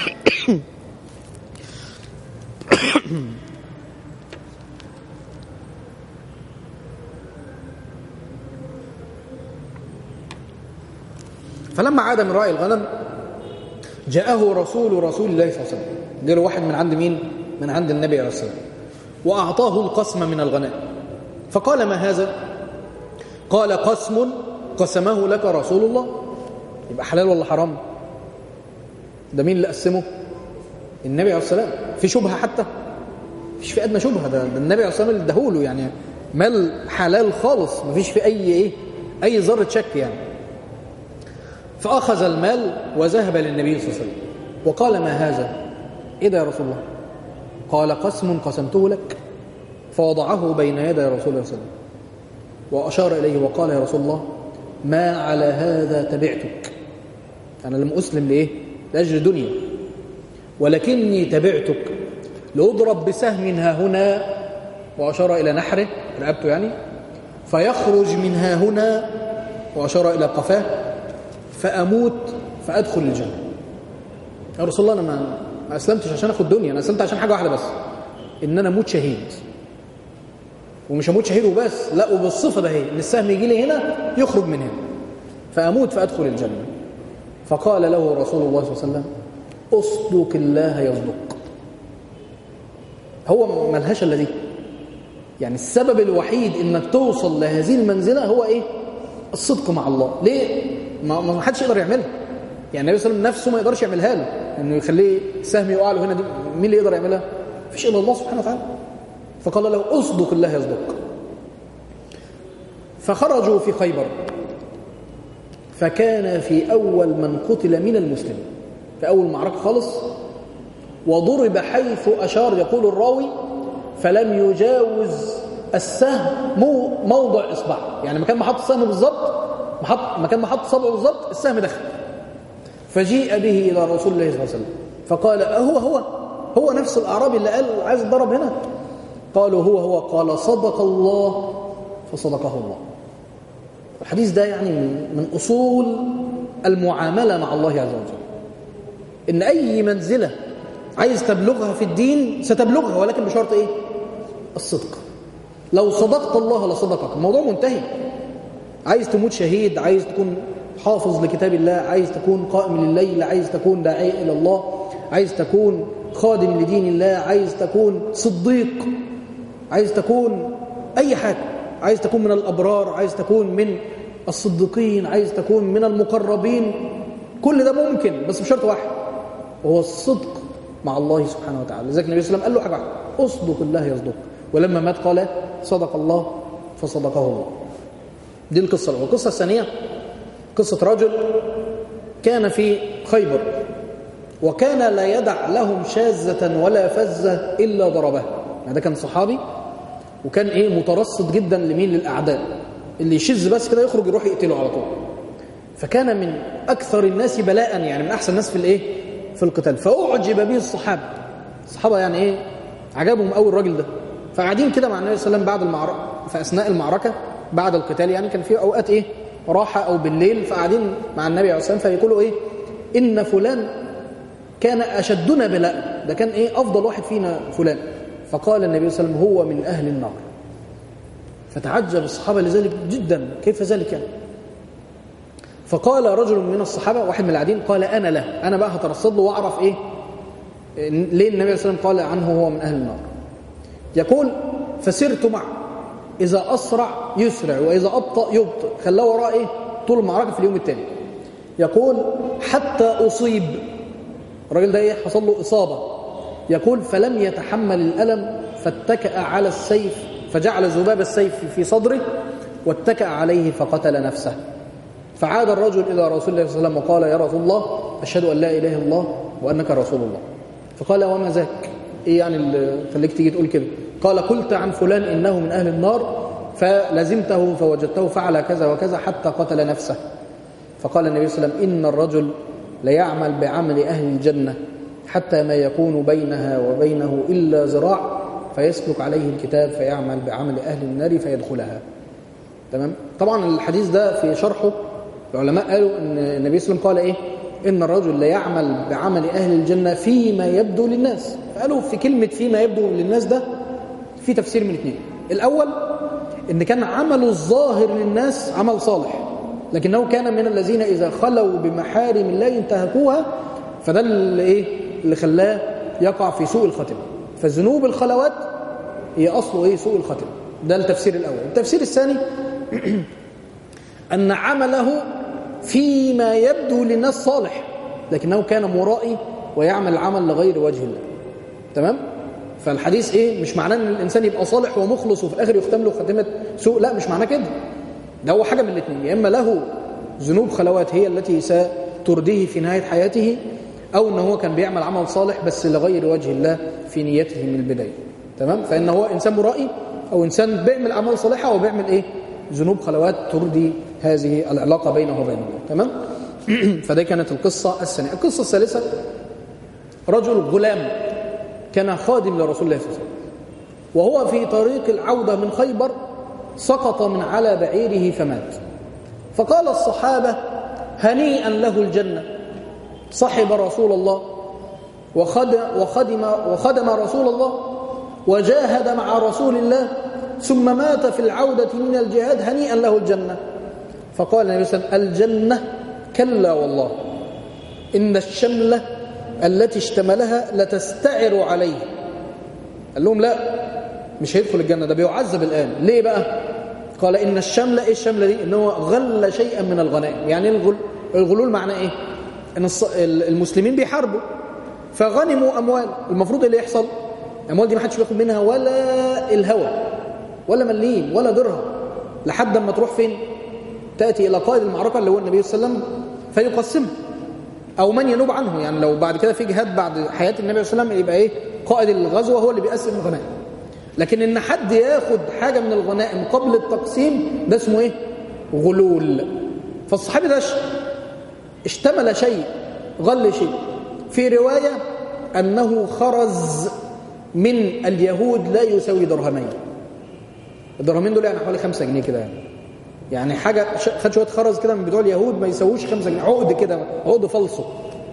فلما عاد من رعي الغنم جاءه رسول رسول الله صلى الله عليه وسلم جاء له واحد من عند مين من عند النبي عليه الصلاه والسلام واعطاه القسم من الغنائم فقال ما هذا قال قسم قسمه لك رسول الله يبقى حلال ولا حرام ده مين اللي قسمه النبي عليه الصلاه والسلام في شبهة حتى مفيش في أدنى شبهة ده, ده النبي عليه الصلاة والسلام اللي اداهوله يعني مال حلال خالص مفيش في أي إيه أي ذرة شك يعني فأخذ المال وذهب للنبي صلى الله عليه وسلم وقال ما هذا إيه ده يا رسول الله قال قسم قسمته لك فوضعه بين يدي رسول الله صلى الله عليه وسلم وأشار إليه وقال يا رسول الله ما على هذا تبعتك أنا لم أسلم لإيه لأجل دنيا ولكني تبعتك لأضرب بسهم ها هنا وأشار إلى نحره رقبته يعني فيخرج من ها هنا وأشار إلى قفاه فأموت فأدخل الجنة يا رسول الله أنا ما, ما أسلمتش عشان أخد دنيا أنا أسلمت عشان حاجة واحدة بس إن أنا أموت شهيد ومش هموت شهيد وبس لا وبالصفة ده هي ان السهم يجي لي هنا يخرج من هنا فأموت فأدخل الجنة فقال له رسول الله صلى الله عليه وسلم أصدق الله يصدق هو ملهاش الا دي يعني السبب الوحيد انك توصل لهذه المنزلة هو ايه الصدق مع الله ليه ما, ما حدش يقدر يعملها يعني النبي صلى الله عليه وسلم نفسه ما يقدرش يعملها له انه يخليه سهم يقع له هنا دي مين اللي يقدر يعملها مفيش الا الله سبحانه وتعالى فقال له اصدق الله يصدق فخرجوا في خيبر فكان في أول من قتل من المسلمين في أول معركة خالص وضرب حيث أشار يقول الراوي فلم يجاوز السهم موضع إصبع يعني مكان ما حط السهم بالظبط مكان ما حط صبعه بالظبط السهم دخل فجيء به إلى رسول الله صلى الله عليه وسلم فقال أهو هو هو نفس الأعرابي اللي قال عايز ضرب هنا قالوا هو هو قال صدق الله فصدقه الله الحديث ده يعني من أصول المعاملة مع الله عز وجل إن أي منزلة عايز تبلغها في الدين ستبلغها ولكن بشرط إيه؟ الصدق لو صدقت الله لصدقك الموضوع منتهي عايز تموت شهيد عايز تكون حافظ لكتاب الله عايز تكون قائم لليل عايز تكون داعي إلى الله عايز تكون خادم لدين الله عايز تكون صديق عايز تكون أي حاجة عايز تكون من الأبرار عايز تكون من الصديقين عايز تكون من المقربين كل ده ممكن بس بشرط واحد وهو الصدق مع الله سبحانه وتعالى لذلك النبي صلى الله عليه وسلم قال له حاجة واحدة اصدق الله يصدق ولما مات قال صدق الله فصدقه الله دي القصة الأولى القصة الثانية قصة رجل كان في خيبر وكان لا يدع لهم شاذة ولا فزة إلا ضربه يعني ده كان صحابي وكان ايه مترصد جدا لمين للاعداء اللي يشز بس كده يخرج يروح يقتله على طول فكان من اكثر الناس بلاء يعني من احسن الناس في الايه في القتال فاعجب به الصحابه الصحابه يعني ايه عجبهم قوي الراجل ده فقاعدين كده مع النبي صلى الله عليه وسلم بعد المعركه في اثناء المعركه بعد القتال يعني كان في اوقات ايه راحه او بالليل فقاعدين مع النبي عليه الصلاه والسلام فيقولوا ايه ان فلان كان اشدنا بلاء ده كان ايه افضل واحد فينا فلان فقال النبي صلى الله عليه وسلم هو من أهل النار فتعجب الصحابة لذلك جدا كيف ذلك يعني فقال رجل من الصحابة واحد من العادين قال أنا له أنا بقى هترصد له وأعرف إيه ليه النبي صلى الله عليه وسلم قال عنه هو من أهل النار يقول فسرت معه إذا أسرع يسرع وإذا أبطأ يبطئ خلاه وراه إيه طول المعركة في اليوم التالي يقول حتى أصيب الراجل ده إيه حصل له إصابة يقول فلم يتحمل الألم فاتكأ على السيف فجعل ذباب السيف في صدره واتكأ عليه فقتل نفسه فعاد الرجل إلى رسول الله صلى الله عليه وسلم وقال يا رسول الله أشهد أن لا إله إلا الله وأنك رسول الله فقال وما ذاك إيه يعني اللي خليك تيجي تقول كده قال قلت عن فلان إنه من أهل النار فلزمته فوجدته فعل كذا وكذا حتى قتل نفسه فقال النبي صلى الله عليه وسلم إن الرجل ليعمل بعمل أهل الجنة حتى ما يكون بينها وبينه إلا ذراع فيسلك عليه الكتاب فيعمل بعمل أهل النار فيدخلها تمام طبعا الحديث ده في شرحه العلماء قالوا ان النبي صلى الله عليه وسلم قال ايه ان الرجل لا يعمل بعمل اهل الجنه فيما يبدو للناس فقالوا في كلمه فيما يبدو للناس ده في تفسير من اثنين الاول ان كان عمله الظاهر للناس عمل صالح لكنه كان من الذين اذا خلوا بمحارم الله انتهكوها فده اللي ايه اللي خلاه يقع في سوء الخاتمه فذنوب الخلوات هي اصله ايه سوء الخاتمه ده التفسير الاول التفسير الثاني أن عمله فيما يبدو للناس صالح لكنه كان مرائي ويعمل العمل لغير وجه الله تمام فالحديث ايه مش معناه ان الانسان يبقى صالح ومخلص وفي الاخر يختم له خاتمه سوء لا مش معناه كده ده هو حاجه من الاثنين يا اما له ذنوب خلوات هي التي سترديه في نهايه حياته او ان هو كان بيعمل عمل صالح بس لغير وجه الله في نيته من البدايه تمام فان هو انسان مرائي او انسان بيعمل اعمال صالحه او بيعمل ايه ذنوب خلوات تردي هذه العلاقه بينه وبين الله تمام فدي كانت القصه الثانيه القصه الثالثه رجل غلام كان خادم لرسول الله صلى الله عليه وسلم وهو في طريق العودة من خيبر سقط من على بعيره فمات فقال الصحابة هنيئا له الجنة صحب رسول الله وخدم, وخدم, وخدم رسول الله وجاهد مع رسول الله ثم مات في العودة من الجهاد هنيئا له الجنة فقال النبي صلى الله عليه وسلم الجنة كلا والله إن الشملة التي اشتملها لتستعر عليه قال لهم لا مش هيدخل الجنة ده بيعذب الآن ليه بقى قال إن الشملة إيه الشملة دي إن هو غل شيئا من الغنائم يعني الغل الغلول معناه إيه إن المسلمين بيحاربوا فغنموا أموال المفروض اللي يحصل الأموال دي ما حدش بياخد منها ولا الهوى ولا مليم ولا درهم لحد ما تروح فين تأتي إلى قائد المعركة اللي هو النبي صلى الله عليه وسلم فيقسمها أو من ينوب عنه يعني لو بعد كده في جهاد بعد حياة النبي صلى الله عليه وسلم يبقى إيه قائد الغزوة هو اللي بيقسم الغنائم لكن إن حد ياخد حاجة من الغنائم قبل التقسيم ده اسمه إيه غلول فالصحابي ده اشتمل شيء غل شيء في رواية أنه خرز من اليهود لا يساوي درهمين الدرهمين دول يعني حوالي خمسة جنيه كده يعني يعني حاجة خد شوية خرز كده من بتوع اليهود ما يسووش خمسة جنيه عقد كده عقد فلسه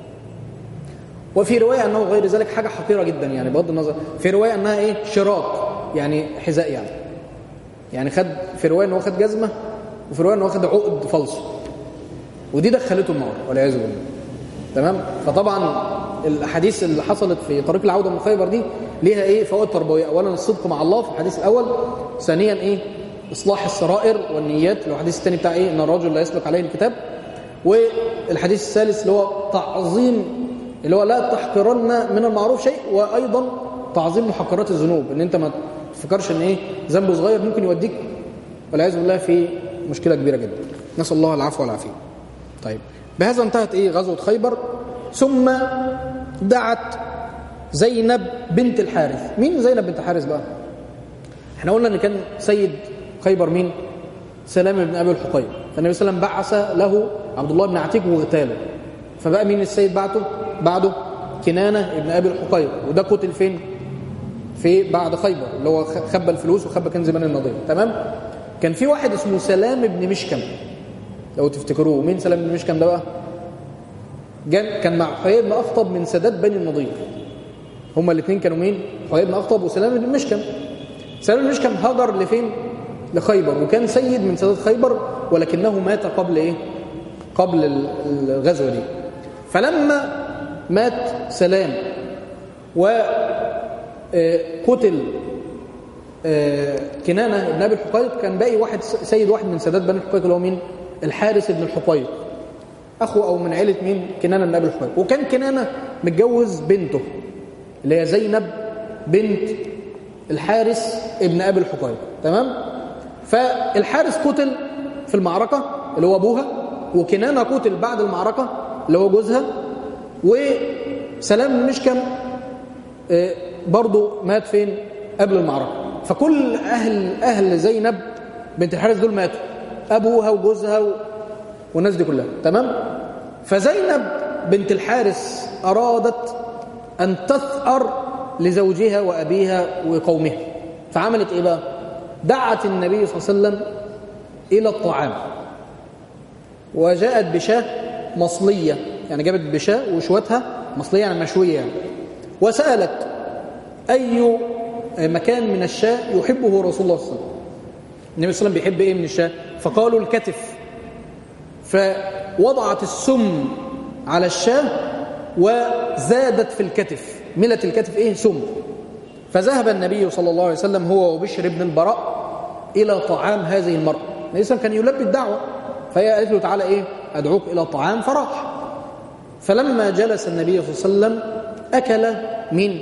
وفي رواية أنه غير ذلك حاجة حقيرة جدا يعني بغض النظر في رواية أنها إيه شراك يعني حذاء يعني يعني خد في رواية أنه خد جزمة وفي رواية أنه خد عقد فلسه ودي دخلته النار والعياذ بالله تمام فطبعا الاحاديث اللي حصلت في طريق العوده من خيبر دي ليها ايه فوائد تربويه اولا الصدق مع الله في الحديث الاول ثانيا ايه اصلاح السرائر والنيات اللي هو الحديث الثاني بتاع ايه ان الرجل لا يسبق عليه الكتاب والحديث الثالث اللي هو تعظيم اللي هو لا تحقرن من المعروف شيء وايضا تعظيم محقرات الذنوب ان انت ما تفكرش ان ايه ذنب صغير ممكن يوديك والعياذ بالله في مشكله كبيره جدا نسال الله العفو والعافيه طيب بهذا انتهت ايه غزوه خيبر ثم دعت زينب بنت الحارث مين زينب بنت الحارث بقى احنا قلنا ان كان سيد خيبر مين سلام بن ابي الحقيق فالنبي صلى الله عليه وسلم بعث له عبد الله بن عتيق واغتاله فبقى مين السيد بعته بعده كنانه ابن ابي الحقيق وده قتل فين في بعد خيبر اللي هو خبى الفلوس وخبى كنز بني النضير تمام كان في واحد اسمه سلام بن مشكم لو تفتكروه مين سلام بن مشكم ده بقى كان مع حيي بن اخطب من سادات بني النضير هما الاثنين كانوا مين حيي بن اخطب وسلام بن مشكم سلام بن مشكم هاجر لفين لخيبر وكان سيد من سادات خيبر ولكنه مات قبل ايه قبل الغزوه دي فلما مات سلام وقتل كنانه بن ابي الحقيق كان باقي واحد سيد واحد من سادات بني الحقيق اللي هو مين الحارث بن الحقيق اخو او من عيله مين كنانه بن ابي الحقيق وكان كنانه متجوز بنته اللي هي زينب بنت الحارث ابن ابي الحقيق تمام فالحارث قتل في المعركه اللي هو ابوها وكنانه قتل بعد المعركه اللي هو جوزها وسلام بن مشكم برضه مات فين قبل المعركه فكل اهل اهل زينب بنت الحارث دول ماتوا ابوها وجوزها و... والناس دي كلها تمام فزينب بنت الحارث ارادت ان تثأر لزوجها وابيها وقومها فعملت ايه بقى دعت النبي صلى الله عليه وسلم الى الطعام وجاءت بشاه مصليه يعني جابت بشاه وشوتها مصليه يعني مشويه يعني وسالت اي مكان من الشاه يحبه رسول الله صلى الله عليه وسلم النبي صلى الله عليه وسلم بيحب ايه من الشاه فقالوا الكتف فوضعت السم على الشاه وزادت في الكتف ملت الكتف ايه سم فذهب النبي صلى الله عليه وسلم هو وبشر بن البراء الى طعام هذه المراه النبي صلى كان يلبي الدعوه فهي قالت له تعالى ايه ادعوك الى طعام فراح فلما جلس النبي صلى الله عليه وسلم اكل من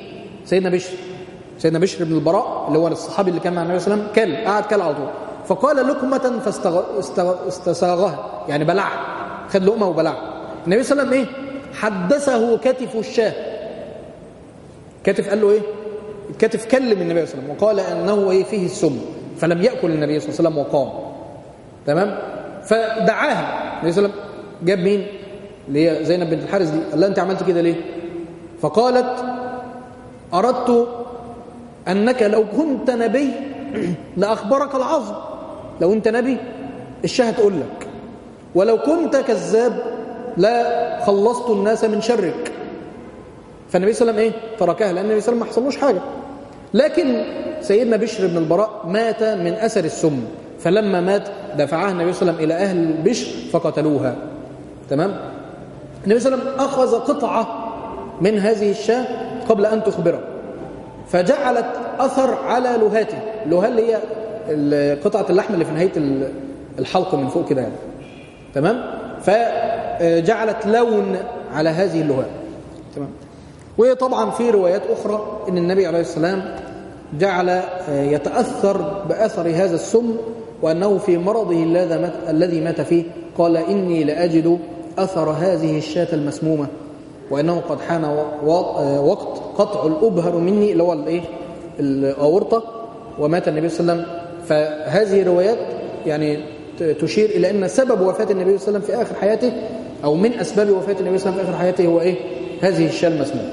سيدنا بشر سيدنا بشر بن البراء اللي هو الصحابي اللي كان مع النبي صلى الله عليه وسلم كل قعد كل على طول فقال لقمة فاستساغها يعني بلعها خد لقمة وبلعها النبي صلى الله عليه وسلم ايه حدثه كتف الشاه كتف قال له ايه الكتف كلم النبي صلى الله عليه وسلم وقال انه ايه فيه السم فلم ياكل النبي صلى الله عليه وسلم وقام تمام فدعاها النبي صلى الله عليه وسلم جاب مين اللي هي زينب بنت الحارث دي قال لها انت عملت كده ليه فقالت اردت انك لو كنت نبي لاخبرك العظم لو انت نبي الشاه تقول لك ولو كنت كذاب لا خلصت الناس من شرك فالنبي صلى الله عليه وسلم ايه تركها لان النبي صلى الله عليه وسلم ما حصلوش حاجه لكن سيدنا بشر بن البراء مات من اثر السم فلما مات دفعها النبي صلى الله عليه وسلم الى اهل بشر فقتلوها تمام النبي صلى الله عليه وسلم اخذ قطعه من هذه الشاه قبل ان تخبره فجعلت اثر على لهاته لها اللي هي قطعه اللحم اللي في نهايه الحلق من فوق كده يعني تمام فجعلت لون على هذه اللهاء تمام وطبعا في روايات أخرى أن النبي عليه السلام جعل يتأثر بأثر هذا السم وأنه في مرضه الذي مات فيه قال إني لأجد أثر هذه الشاة المسمومة وأنه قد حان وقت قطع الأبهر مني اللي هو الإيه الأورطة ومات النبي صلى الله عليه وسلم فهذه روايات يعني تشير إلى أن سبب وفاة النبي صلى الله عليه وسلم في آخر حياته أو من أسباب وفاة النبي صلى الله عليه وسلم في آخر حياته هو إيه هذه الشاة المسمومة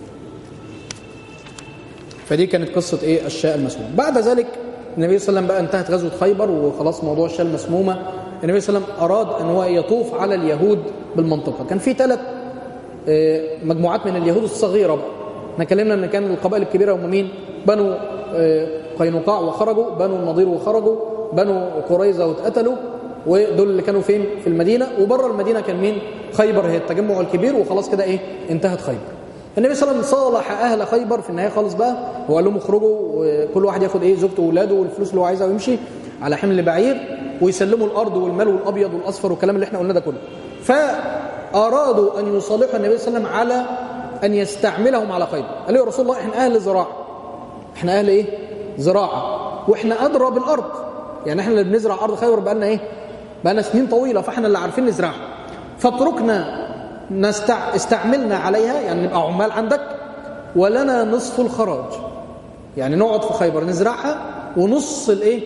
فدي كانت قصة إيه الشاة المسمومة بعد ذلك النبي صلى الله عليه وسلم بقى انتهت غزوة خيبر وخلاص موضوع الشاة المسمومة النبي صلى الله عليه وسلم أراد أن هو يطوف على اليهود بالمنطقة كان في ثلاث مجموعات من اليهود الصغيرة بقى احنا اتكلمنا ان كان القبائل الكبيرة هم مين بنو قينقاع وخرجوا بنو النضير وخرجوا بنو قريظة واتقتلوا ودول اللي كانوا فين في المدينة وبره المدينة كان مين خيبر هي التجمع الكبير وخلاص كده ايه انتهت خيبر النبي صلى الله عليه وسلم صالح اهل خيبر في النهايه خالص بقى هو قال لهم اخرجوا وكل واحد ياخد ايه زوجته واولاده والفلوس اللي هو عايزها ويمشي على حمل بعير ويسلموا الارض والمال والابيض والاصفر والكلام اللي احنا قلنا ده كله فارادوا ان يصالحوا النبي صلى الله عليه وسلم على ان يستعملهم على خيبر قال له يا رسول الله احنا اهل زراعه احنا اهل ايه زراعه واحنا ادرى بالارض يعني احنا اللي بنزرع ارض خيبر بقالنا ايه بقالنا سنين طويله فاحنا اللي عارفين نزرعها فاتركنا نستع... استعملنا عليها يعني نبقى عمال عندك ولنا نصف الخراج يعني نقعد في خيبر نزرعها ونص الايه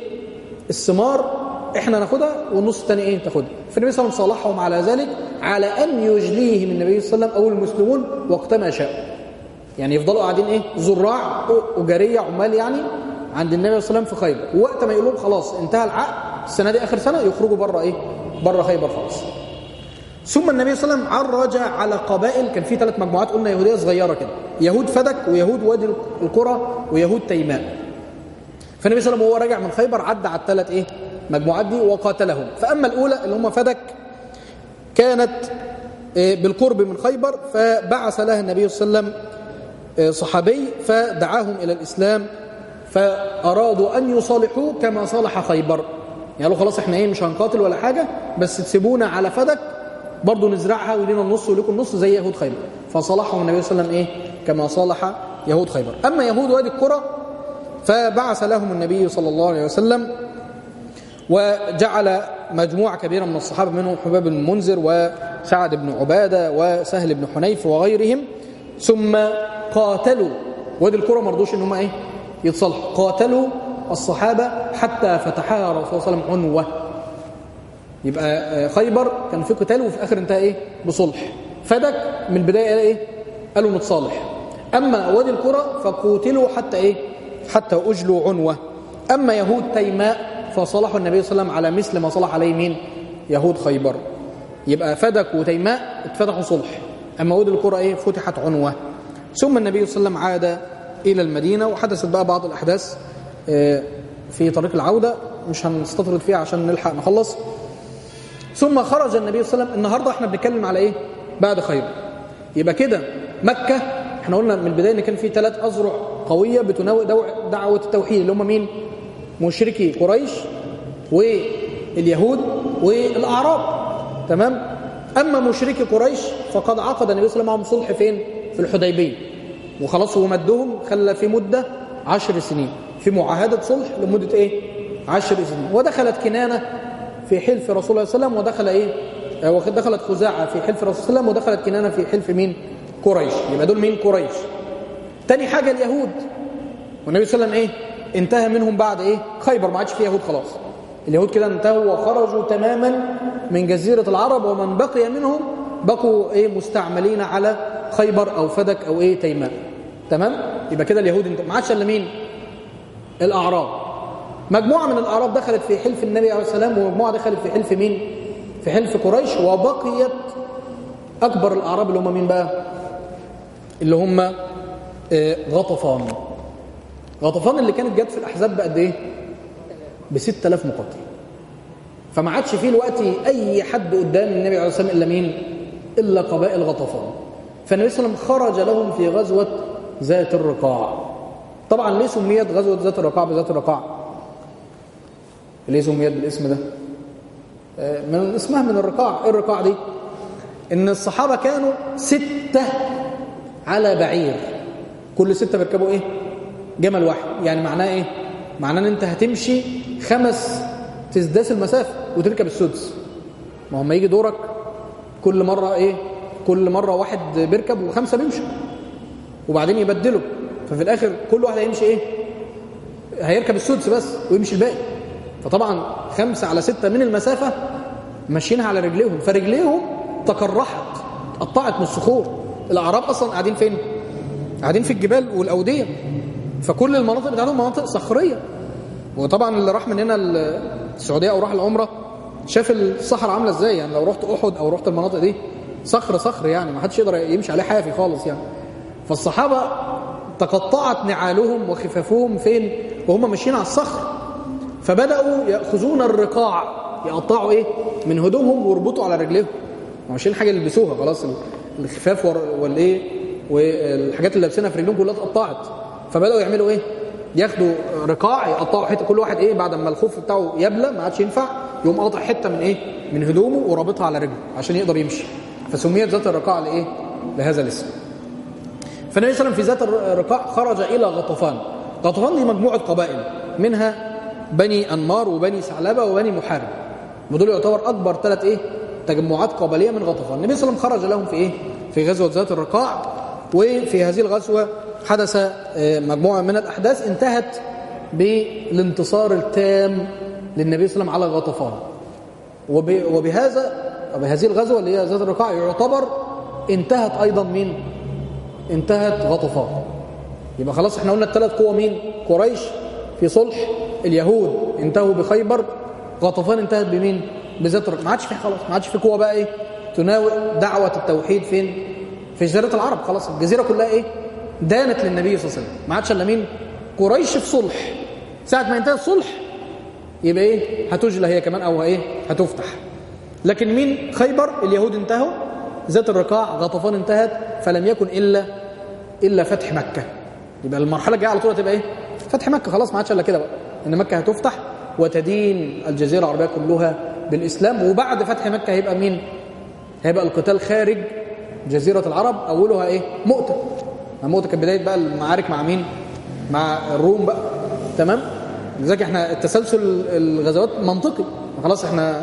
الثمار احنا ناخدها والنص الثاني ايه تاخدها فالنبي صلى الله عليه وسلم صالحهم على ذلك على ان يجليهم النبي صلى الله عليه وسلم او المسلمون وقتما شاءوا يعني يفضلوا قاعدين ايه زراع اجاريه عمال يعني عند النبي صلى الله عليه وسلم في خيبر ووقت ما يقول لهم خلاص انتهى العقد السنه دي اخر سنه يخرجوا بره ايه بره خيبر خلاص ثم النبي صلى الله عليه وسلم عرج على قبائل كان في ثلاث مجموعات قلنا يهوديه صغيره كده يهود فدك ويهود وادي القرى ويهود تيماء فالنبي صلى الله عليه وسلم وهو راجع من خيبر عدى على الثلاث ايه مجموعات دي وقاتلهم فاما الاولى اللي هم فدك كانت بالقرب من خيبر فبعث لها النبي صلى الله عليه وسلم صحابي فدعاهم الى الاسلام فارادوا ان يصالحوه كما صالح خيبر يعني قالوا خلاص احنا ايه مش هنقاتل ولا حاجه بس تسيبونا على فدك برضه نزرعها ولينا النص ولكم النص زي يهود خيبر فصالحهم النبي صلى الله عليه وسلم ايه كما صالح يهود خيبر اما يهود وادي القرى فبعث لهم النبي صلى الله عليه وسلم وجعل مجموعة كبيرة من الصحابة منهم حباب بن المنذر وسعد بن عبادة وسهل بن حنيف وغيرهم ثم قاتلوا وادي القرى ما رضوش ان هم ايه يتصالحوا قاتلوا الصحابة حتى فتحها الرسول صلى الله عليه وسلم عنوة يبقى خيبر كان في قتال وفي الاخر انتهى ايه بصلح فدك من البدايه قال ايه قالوا نتصالح اما وادي القرى فقوتلوا حتى ايه حتى اجلوا عنوه اما يهود تيماء فصالحوا النبي صلى الله عليه وسلم على مثل ما صلح عليه مين يهود خيبر يبقى فدك وتيماء اتفتحوا صلح اما وادي القرى ايه فتحت عنوه ثم النبي صلى الله عليه وسلم عاد الى المدينه وحدثت بقى بعض الاحداث في طريق العوده مش هنستطرد فيها عشان نلحق نخلص ثم خرج النبي صلى الله عليه وسلم النهارده احنا بنتكلم على ايه بعد خيبر يبقى كده مكه احنا قلنا من البدايه ان كان في ثلاث اذرع قويه بتناول دعوه التوحيد اللي هم مين مشركي قريش واليهود والاعراب تمام اما مشركي قريش فقد عقد النبي صلى الله عليه وسلم معهم صلح فين في الحديبيه وخلاص هو مدهم خلى في مدة عشر سنين في معاهدة صلح لمدة ايه عشر سنين ودخلت كنانة في حلف رسول الله صلى الله عليه وسلم ودخل ايه ودخلت خزاعة في حلف رسول الله صلى الله عليه وسلم ودخلت كنانة في حلف مين قريش يبقى دول مين قريش تاني حاجة اليهود والنبي صلى الله عليه وسلم ايه انتهى منهم بعد ايه خيبر ما عادش فيه يهود خلاص اليهود كده انتهوا وخرجوا تماما من جزيرة العرب ومن بقي منهم بقوا ايه مستعملين على خيبر او فدك او ايه تيماء تمام يبقى كده اليهود انت ما عادش الا مين الاعراب مجموعه من الاعراب دخلت في حلف النبي عليه السلام ومجموعه دخلت في حلف مين في حلف قريش وبقيت اكبر الاعراب اللي هم مين بقى اللي هم آه غطفان غطفان اللي كانت جت في الاحزاب بقد ايه ب 6000 مقاتل فما عادش فيه دلوقتي اي حد قدام النبي عليه الصلاه والسلام الا مين الا قبائل غطفان فالنبي صلى الله عليه وسلم خرج لهم في غزوه ذات الرقاع طبعا ليه سميت غزوه ذات الرقاع بذات الرقاع ليه سميت بالاسم ده من اسمها من الرقاع ايه الرقاع دي ان الصحابه كانوا سته على بعير كل سته بيركبوا ايه جمل واحد يعني معناه ايه معناه ان انت هتمشي خمس تزداس المسافه وتركب السدس ما هم يجي دورك كل مره ايه كل مره واحد بيركب وخمسه بيمشوا وبعدين يبدلوا ففي الاخر كل واحد هيمشي ايه هيركب السدس بس ويمشي الباقي فطبعا خمسة على ستة من المسافة ماشيينها على رجليهم فرجليهم تكرحت قطعت من الصخور الأعراب أصلا قاعدين فين قاعدين في الجبال والأودية فكل المناطق بتاعتهم مناطق صخرية وطبعا اللي راح من هنا السعودية أو راح العمرة شاف الصحراء عاملة ازاي يعني لو رحت أحد أو رحت المناطق دي صخر صخر يعني ما حدش يقدر يمشي عليه حافي خالص يعني فالصحابة تقطعت نعالهم وخفافهم فين وهم ماشيين على الصخر فبدأوا يأخذون الرقاع يقطعوا ايه من هدومهم ويربطوا على رجليهم ماشيين حاجة يلبسوها خلاص الخفاف والايه والحاجات اللي لابسينها في رجلهم كلها اتقطعت فبدأوا يعملوا ايه ياخدوا رقاع يقطعوا حته كل واحد ايه بعد ما الخوف بتاعه يبلى ما عادش ينفع يقوم قاطع حته من ايه من هدومه ورابطها على رجله عشان يقدر يمشي فسميت ذات الرقاع لايه لهذا الاسم فالنبي صلى الله عليه وسلم في ذات الرقاع خرج الى غطفان غطفان دي مجموعه قبائل منها بني انمار وبني ثعلبه وبني محارب ودول يعتبر اكبر ثلاث ايه تجمعات قبليه من غطفان النبي صلى الله عليه وسلم خرج لهم في ايه في غزوه ذات الرقاع وفي هذه الغزوه حدث مجموعه من الاحداث انتهت بالانتصار التام للنبي صلى الله عليه وسلم على غطفان وبهذا وبهذه الغزوه اللي هي ذات الرقاع يعتبر انتهت ايضا مين انتهت غطفان يبقى خلاص احنا قلنا الثلاث قوى مين قريش في صلح اليهود انتهوا بخيبر غطفان انتهت بمين بذات الرقاع ما عادش في خلاص ما عادش في قوه بقى ايه تناوئ دعوه التوحيد فين في جزيره العرب خلاص الجزيره كلها ايه دانت للنبي صلى الله عليه وسلم ما عادش الا مين قريش في صلح ساعه ما ينتهي الصلح يبقى ايه هتجلى هي كمان او ايه هتفتح لكن مين خيبر اليهود انتهوا ذات الرقاع غطفان انتهت فلم يكن الا الا فتح مكه يبقى المرحله الجايه على طول هتبقى ايه فتح مكه خلاص ما عادش الا كده بقى ان مكه هتفتح وتدين الجزيره العربيه كلها بالاسلام وبعد فتح مكه هيبقى مين هيبقى القتال خارج جزيره العرب اولها ايه مؤتة مؤتة كانت بدايه بقى المعارك مع مين مع الروم بقى تمام لذلك احنا التسلسل الغزوات منطقي خلاص احنا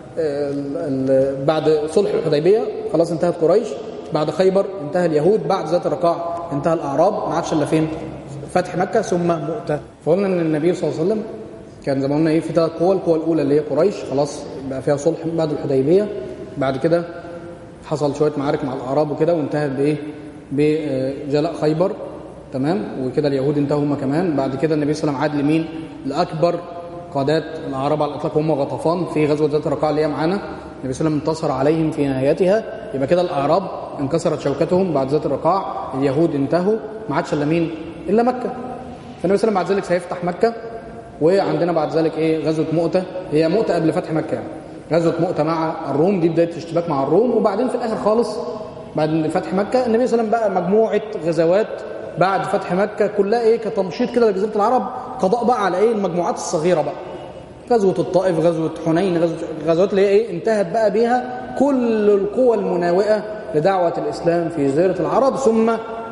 بعد صلح الحديبيه خلاص انتهت قريش بعد خيبر انتهى اليهود بعد ذات الرقاع انتهى الاعراب ما عادش الا فين فتح مكه ثم مؤتة فقلنا ان النبي صلى الله عليه وسلم كان زي ما قلنا ايه في ثلاث قوى القوى الاولى اللي هي قريش خلاص بقى فيها صلح بعد الحديبيه بعد كده حصل شويه معارك مع الاعراب وكده وانتهت بايه بجلاء خيبر تمام وكده اليهود انتهوا هم كمان بعد كده النبي صلى الله عليه وسلم عاد لمين لاكبر قادات الاعراب على الاطلاق هم غطفان في غزوه ذات الرقاع اللي هي معانا النبي صلى الله عليه وسلم انتصر عليهم في نهايتها يبقى كده الاعراب انكسرت شوكتهم بعد ذات الرقاع اليهود انتهوا ما عادش الا مين الا مكه فالنبي صلى الله عليه وسلم بعد ذلك سيفتح مكه وعندنا بعد ذلك ايه غزوه مؤته هي مؤته قبل فتح مكه يعني غزوه مؤته مع الروم دي بدايه الاشتباك مع الروم وبعدين في الاخر خالص بعد فتح مكه النبي صلى الله عليه وسلم بقى مجموعه غزوات بعد فتح مكه كلها ايه كتمشيط كده لجزيره العرب قضاء بقى على ايه المجموعات الصغيره بقى غزوه الطائف غزوه حنين غزوه غزوات اللي هي ايه انتهت بقى بيها كل القوى المناوئه لدعوه الاسلام في جزيره العرب ثم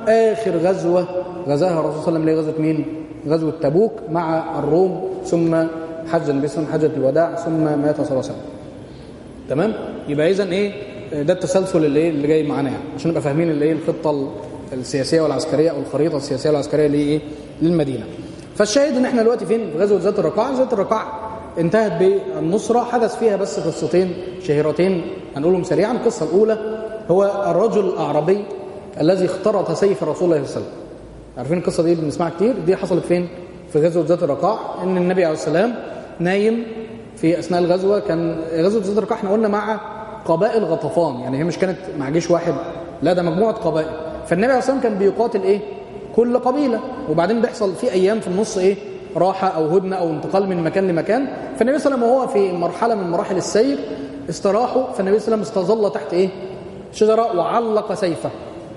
آخر غزوة غزاها الرسول صلى الله عليه وسلم اللي هي غزوة مين؟ غزوة تبوك مع الروم ثم حج النبي صلى الله عليه وسلم حجة الوداع ثم مات صلى الله عليه وسلم تمام؟ يبقى إذا إيه ده التسلسل اللي إيه اللي جاي معانا يعني عشان نبقى فاهمين اللي إيه الخطة السياسية والعسكرية أو الخريطة السياسية والعسكرية اللي إيه للمدينة فالشاهد إن إحنا دلوقتي فين؟ في غزوة ذات الرقاع ذات الرقاع انتهت بالنصرة حدث فيها بس قصتين شهيرتين هنقولهم سريعا القصة الأولى هو الرجل الأعرابي الذي اخترط سيف رسول الله صلى الله عليه وسلم عارفين القصة دي بنسمعها كتير دي حصلت فين في غزوة ذات الرقاع ان النبي عليه السلام نايم في أثناء الغزوة كان غزوة ذات الرقاع احنا قلنا مع قبائل غطفان يعني هي مش كانت مع جيش واحد لا ده مجموعة قبائل فالنبي عليه السلام كان بيقاتل ايه كل قبيلة وبعدين بيحصل في أيام في النص ايه راحة أو هدنة أو انتقال من مكان لمكان فالنبي صلى الله عليه وسلم وهو في مرحلة من مراحل السير استراحوا فالنبي صلى الله عليه وسلم استظل تحت إيه؟ شجرة وعلق سيفه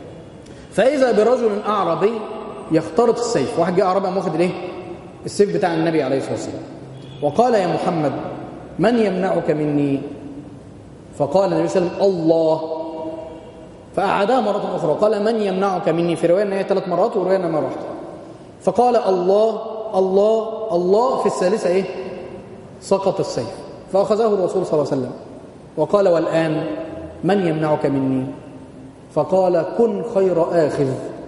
فإذا برجل أعرابي يخترط السيف واحد جاء أعرابي قام واخد الإيه؟ السيف بتاع النبي عليه الصلاة والسلام وقال يا محمد من يمنعك مني فقال النبي صلى الله عليه وسلم الله فأعادها مرة أخرى قال من يمنعك مني في رواية أن هي ثلاث مرات ورواية أنها مرة واحدة فقال الله الله الله في الثالثة إيه سقط السيف فأخذه الرسول صلى الله عليه وسلم وقال والآن من يمنعك مني فقال كن خير آخذ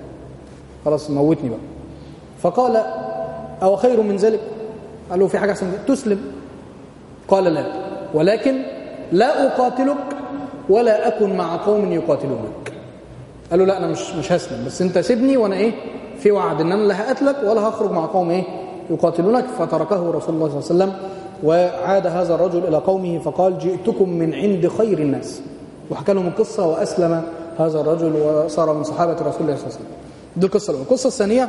خلاص موتني بقى فقال أو خير من ذلك قال له في حاجة أحسن تسلم قال لا ولكن لا أقاتلك ولا أكن مع قوم يقاتلونك قال له لا أنا مش مش هسلم بس أنت سيبني وأنا إيه في وعد ان انا لا هقتلك ولا هخرج مع قوم ايه يقاتلونك فتركه رسول الله صلى الله عليه وسلم وعاد هذا الرجل الى قومه فقال جئتكم من عند خير الناس وحكى لهم القصه واسلم هذا الرجل وصار من صحابه رسول الله صلى الله عليه وسلم دي القصه الاولى القصه الثانيه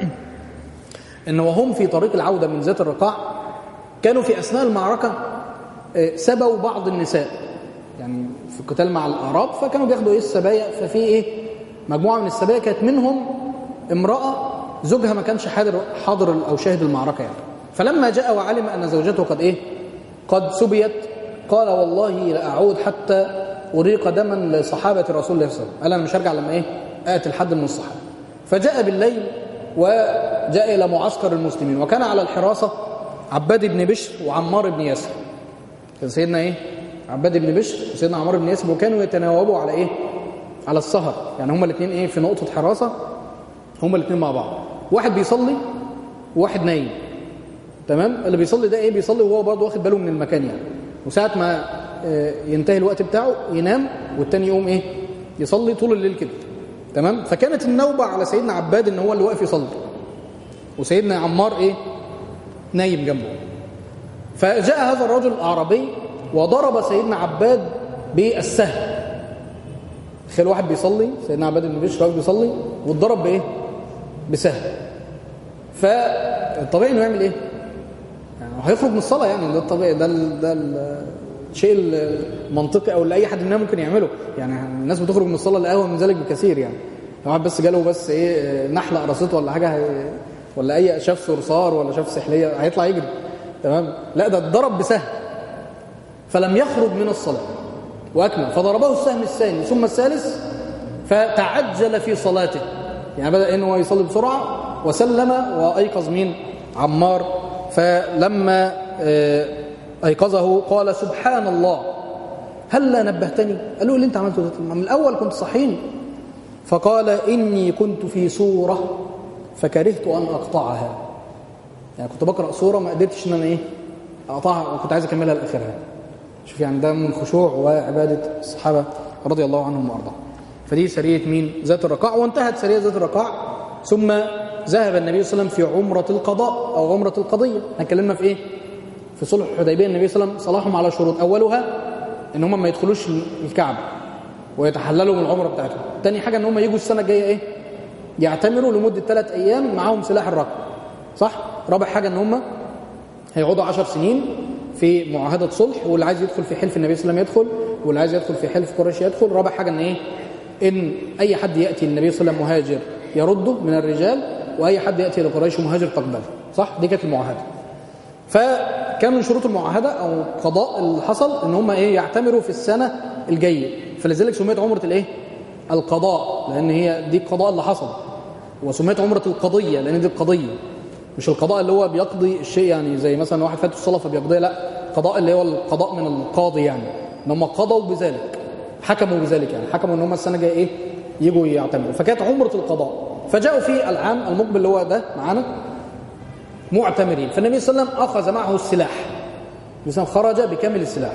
ان وهم في طريق العوده من ذات الرقاع كانوا في اثناء المعركه سبوا بعض النساء يعني في القتال مع الاعراب فكانوا بياخدوا ايه السبايا ففي ايه مجموعه من السبايا كانت منهم امرأة زوجها ما كانش حاضر حاضر أو شاهد المعركة يعني فلما جاء وعلم أن زوجته قد إيه قد سبيت قال والله لأعود حتى أريق دما لصحابة رسول الله صلى الله عليه وسلم قال أنا مش هرجع لما إيه آتي الحد من الصحابة فجاء بالليل وجاء إلى معسكر المسلمين وكان على الحراسة عباد بن بشر وعمار بن ياسر كان سيدنا إيه عباد بن بشر وسيدنا عمار بن ياسر وكانوا يتناوبوا على إيه على السهر يعني هما الاثنين إيه في نقطة حراسة هما الاثنين مع بعض واحد بيصلي وواحد نايم تمام اللي بيصلي ده ايه بيصلي وهو برضه واخد باله من المكان يعني وساعه ما ينتهي الوقت بتاعه ينام والتاني يقوم ايه يصلي طول الليل كده تمام فكانت النوبه على سيدنا عباد ان هو اللي واقف يصلي وسيدنا عمار ايه نايم جنبه فجاء هذا الرجل الاعرابي وضرب سيدنا عباد بالسهم تخيل واحد بيصلي سيدنا عباد بن بشر واقف بيصلي واتضرب بايه بسهم فالطبيعي انه يعمل ايه يعني هيخرج من الصلاه يعني ده الطبيعي ده ال ده ال الشيء المنطقي او اللي اي حد مننا ممكن يعمله يعني الناس بتخرج من الصلاه لاقوى من ذلك بكثير يعني لو واحد بس جاله بس ايه نحله قرصته ولا حاجه هي ولا اي شاف صرصار ولا شاف سحليه هيطلع يجري تمام لا ده اتضرب بسهم فلم يخرج من الصلاه واكمل فضربه السهم الثاني ثم الثالث فتعجل في صلاته يعني بدأ انه يصلي بسرعة وسلم وأيقظ مين عمار فلما أيقظه قال سبحان الله هل لا نبهتني قال له اللي انت عملته ده من الأول كنت صحيني فقال إني كنت في سورة فكرهت أن أقطعها يعني كنت بقرأ سورة ما قدرتش ان انا ايه أقطعها وكنت عايز أكملها لآخرها شوف يعني ده من خشوع وعبادة الصحابة رضي الله عنهم وأرضاهم فدي سرية مين ذات الرقاع وانتهت سرية ذات الرقاع ثم ذهب النبي صلى الله عليه وسلم في عمرة القضاء أو عمرة القضية هنكلمنا في إيه في صلح الحديبية النبي صلى الله عليه وسلم صلاحهم على شروط أولها إن هم ما يدخلوش الكعبة ويتحللوا من العمرة بتاعتهم تاني حاجة إن هم يجوا السنة الجاية إيه يعتمروا لمدة ثلاث أيام معاهم سلاح الركب صح رابع حاجة إن هم هيقعدوا عشر سنين في معاهدة صلح واللي عايز يدخل في حلف النبي صلى الله عليه وسلم يدخل واللي عايز يدخل في حلف قريش يدخل رابع حاجة إن إيه إن أي حد يأتي النبي صلى الله عليه وسلم مهاجر يرده من الرجال وأي حد يأتي لقريش مهاجر تقبله صح دي كانت المعاهدة فكان من شروط المعاهدة أو قضاء اللي حصل إن هم إيه يعتمروا في السنة الجاية فلذلك سميت عمرة الإيه القضاء لان هي دي القضاء اللي حصل وسميت عمره القضيه لان دي القضيه مش القضاء اللي هو بيقضي الشيء يعني زي مثلا واحد فات الصلاه فبيقضيها لا قضاء اللي هو القضاء من القاضي يعني ان هم قضوا بذلك حكموا بذلك يعني حكموا ان هم السنه الجايه ايه يجوا يعتمروا فكانت عمره القضاء فجاءوا في العام المقبل اللي هو ده معانا معتمرين فالنبي صلى الله عليه وسلم اخذ معه السلاح مثلا خرج بكامل السلاح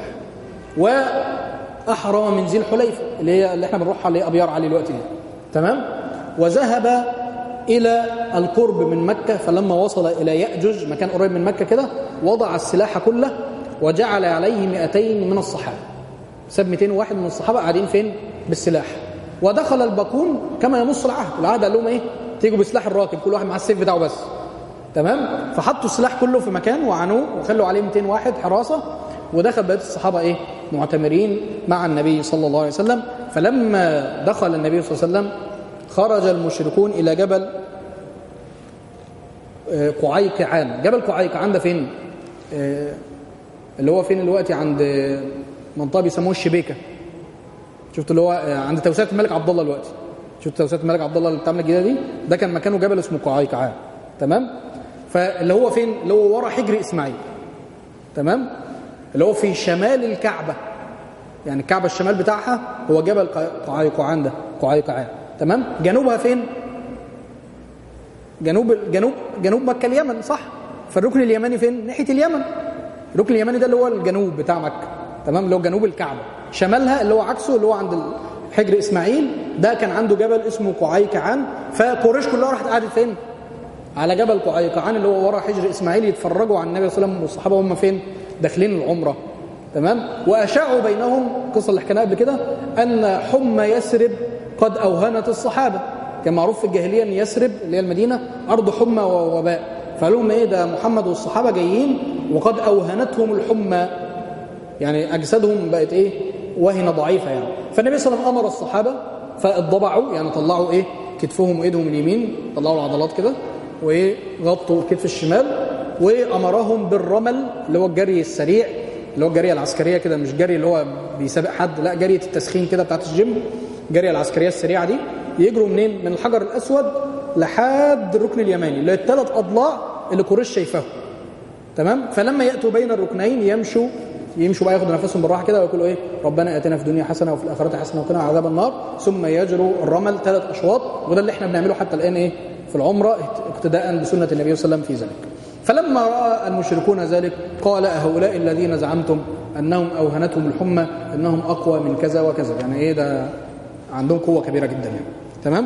واحرم من ذي الحليفه اللي هي اللي احنا بنروحها اللي هي ابيار علي دلوقتي تمام وذهب الى القرب من مكه فلما وصل الى ياجج مكان قريب من مكه كده وضع السلاح كله وجعل عليه 200 من الصحابه ساب 201 من الصحابه قاعدين فين بالسلاح ودخل الباقون كما يمص العهد العهد قال لهم ايه تيجوا بسلاح الراكب كل واحد مع السيف بتاعه بس تمام فحطوا السلاح كله في مكان وعنوه وخلوا عليه 200 واحد حراسه ودخل بقيه الصحابه ايه معتمرين مع النبي صلى الله عليه وسلم فلما دخل النبي صلى الله عليه وسلم خرج المشركون الى جبل قعيقعان جبل قعيقعان ده فين اللي هو فين دلوقتي عند منطقه بيسموه الشبيكه شفت اللي هو عند توسعه الملك عبد الله دلوقتي شفت توسعه الملك عبد الله اللي بتعمل الجديده دي ده كان مكانه جبل اسمه قعيقعان تمام فاللي هو فين اللي هو ورا حجر اسماعيل تمام اللي هو في شمال الكعبه يعني الكعبه الشمال بتاعها هو جبل قعيقعان ده قعيقعان تمام جنوبها فين جنوب جنوب جنوب مكه اليمن صح فالركن اليماني فين ناحيه اليمن الركن اليماني ده اللي هو الجنوب بتاع مكه تمام اللي هو جنوب الكعبه شمالها اللي هو عكسه اللي هو عند حجر اسماعيل ده كان عنده جبل اسمه قعيقعان فقريش كلها راحت قعدت فين على جبل قعيقعان اللي هو ورا حجر اسماعيل يتفرجوا على النبي صلى الله عليه وسلم والصحابه هم فين داخلين العمره تمام واشاعوا بينهم القصه اللي حكيناها قبل كده ان حمى يثرب قد اوهنت الصحابه كان معروف في الجاهليه ان يثرب اللي هي المدينه ارض حمى ووباء فقالوا لهم ايه ده محمد والصحابه جايين وقد اوهنتهم الحمى يعني اجسادهم بقت ايه وهنه ضعيفه يعني فالنبي صلى الله عليه وسلم امر الصحابه فاتضبعوا يعني طلعوا ايه كتفهم وايدهم اليمين طلعوا العضلات كده وغطوا الكتف الشمال وامرهم بالرمل اللي هو الجري السريع اللي هو الجريه العسكريه كده مش جري اللي هو بيسابق حد لا جريه التسخين كده بتاعت الجيم الجريه العسكريه السريعه دي يجروا منين من الحجر الاسود لحد الركن اليماني اللي الثلاث اضلاع اللي قريش شايفاهم تمام فلما ياتوا بين الركنين يمشوا يمشوا بقى ياخدوا نفسهم بالراحه كده ويقولوا ايه ربنا اتنا في الدنيا حسنه وفي الاخره حسنه وقنا عذاب النار ثم يجروا الرمل ثلاث اشواط وده اللي احنا بنعمله حتى الان ايه في العمره اقتداء بسنه النبي صلى الله عليه وسلم في ذلك فلما راى المشركون ذلك قال هؤلاء الذين زعمتم انهم اوهنتهم الحمى انهم اقوى من كذا وكذا يعني ايه ده عندهم قوه كبيره جدا يعني تمام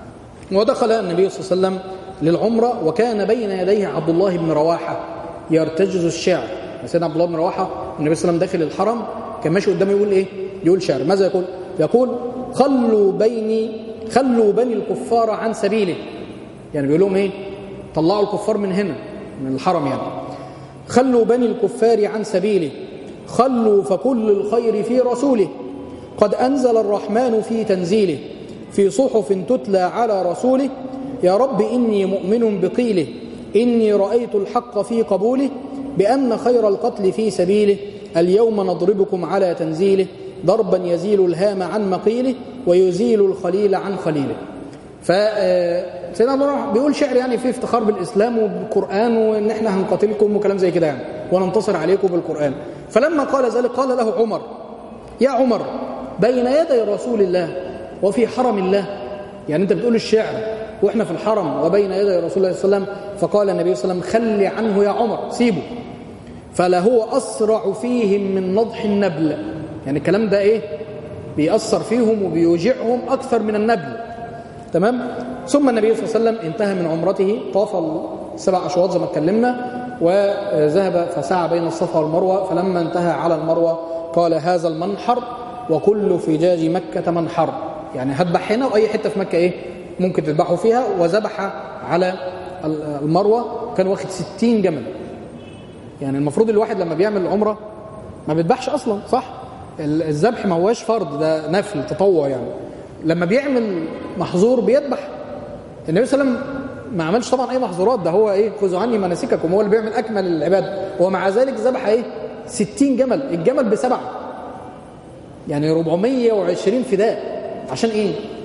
ودخل النبي صلى الله عليه وسلم للعمره وكان بين يديه عبد الله بن رواحه يرتجز الشعر سيدنا عبد الله بن رواحه النبي صلى الله عليه وسلم داخل الحرم كان ماشي قدامه يقول ايه يقول شعر ماذا يقول يقول خلوا بيني خلوا بني الكفار عن سبيله يعني بيقول لهم ايه طلعوا الكفار من هنا من الحرم يعني خلوا بني الكفار عن سبيله خلوا فكل الخير في رسوله قد أنزل الرحمن في تنزيله في صحف تتلى على رسوله يا رب إني مؤمن بقيله إني رأيت الحق في قبوله بأن خير القتل في سبيله اليوم نضربكم على تنزيله ضربا يزيل الهام عن مقيله ويزيل الخليل عن خليله فسيدنا عبد الله بيقول شعر يعني فيه افتخار بالإسلام وبالقرآن وإن احنا هنقاتلكم وكلام زي كده يعني وننتصر عليكم بالقرآن فلما قال ذلك قال له عمر يا عمر بين يدي رسول الله وفي حرم الله يعني انت بتقول الشعر واحنا في الحرم وبين يدي رسول الله صلى الله عليه وسلم فقال النبي صلى الله عليه وسلم خلي عنه يا عمر سيبه فلهو أسرع فيهم من نضح النبل يعني الكلام ده ايه بيأثر فيهم وبيوجعهم أكثر من النبل تمام ثم النبي صلى الله عليه وسلم انتهى من عمرته طاف السبع أشواط زي ما اتكلمنا وذهب فسعى بين الصفا والمروة فلما انتهى على المروة قال هذا المنحر وكل فجاج مكة منحر يعني هذبح هنا وأي حتة في مكة إيه ممكن تذبحوا فيها وذبح على المروة كان واخد ستين جمل يعني المفروض الواحد لما بيعمل العمرة ما بيذبحش أصلا صح الذبح ما هواش فرض ده نفل تطوع يعني لما بيعمل محظور بيذبح النبي صلى الله عليه وسلم ما عملش طبعا اي محظورات ده هو ايه خذوا عني مناسككم هو اللي بيعمل اكمل العباده ومع ذلك ذبح ايه 60 جمل الجمل بسبعه يعني 420 فداء عشان ايه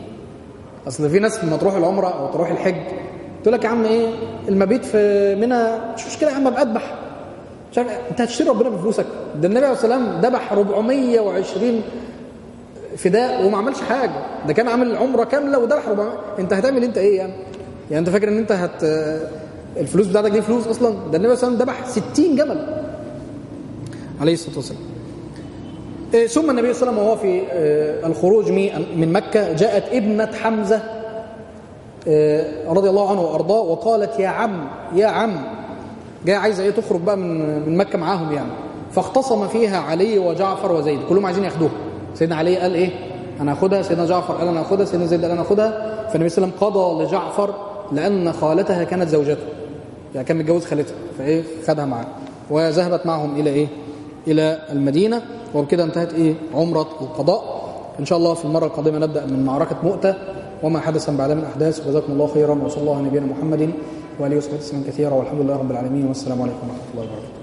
اصل في ناس لما تروح العمره او تروح الحج تقول لك يا عم ايه المبيت في منى مش مشكله يا عم ابقى اذبح مش عارف انت هتشتري ربنا بفلوسك ده النبي عليه الصلاه والسلام ذبح 420 فداء وما عملش حاجه ده كان عامل عمره كامله وذبح 400 انت هتعمل انت ايه يعني يعني انت فاكر ان انت هت الفلوس بتاعتك دي فلوس اصلا ده النبي صلى الله عليه وسلم ذبح 60 جمل عليه الصلاه والسلام إيه، ثم النبي صلى الله عليه وسلم وهو في آه، الخروج مي- من مكه جاءت ابنه حمزه آه، رضي الله عنه وارضاه وقالت يا عم يا عم جايه عايزه ايه تخرج بقى من من مكه معاهم يعني فاختصم فيها علي وجعفر وزيد كلهم عايزين ياخدوها سيدنا علي قال ايه انا هاخدها سيدنا جعفر قال انا هاخدها سيدنا زيد قال انا هاخدها فالنبي صلى الله عليه وسلم قضى لجعفر لان خالتها كانت زوجته يعني كان متجوز خالتها فايه خدها معاه وذهبت معهم الى ايه الى المدينه وبكده انتهت ايه عمره القضاء ان شاء الله في المره القادمه نبدا من معركه مؤته وما حدث بعدها من احداث وجزاكم الله خيرا وصلى الله على نبينا محمد واله وصحبه وسلم كثيرا والحمد لله رب العالمين والسلام عليكم ورحمه الله وبركاته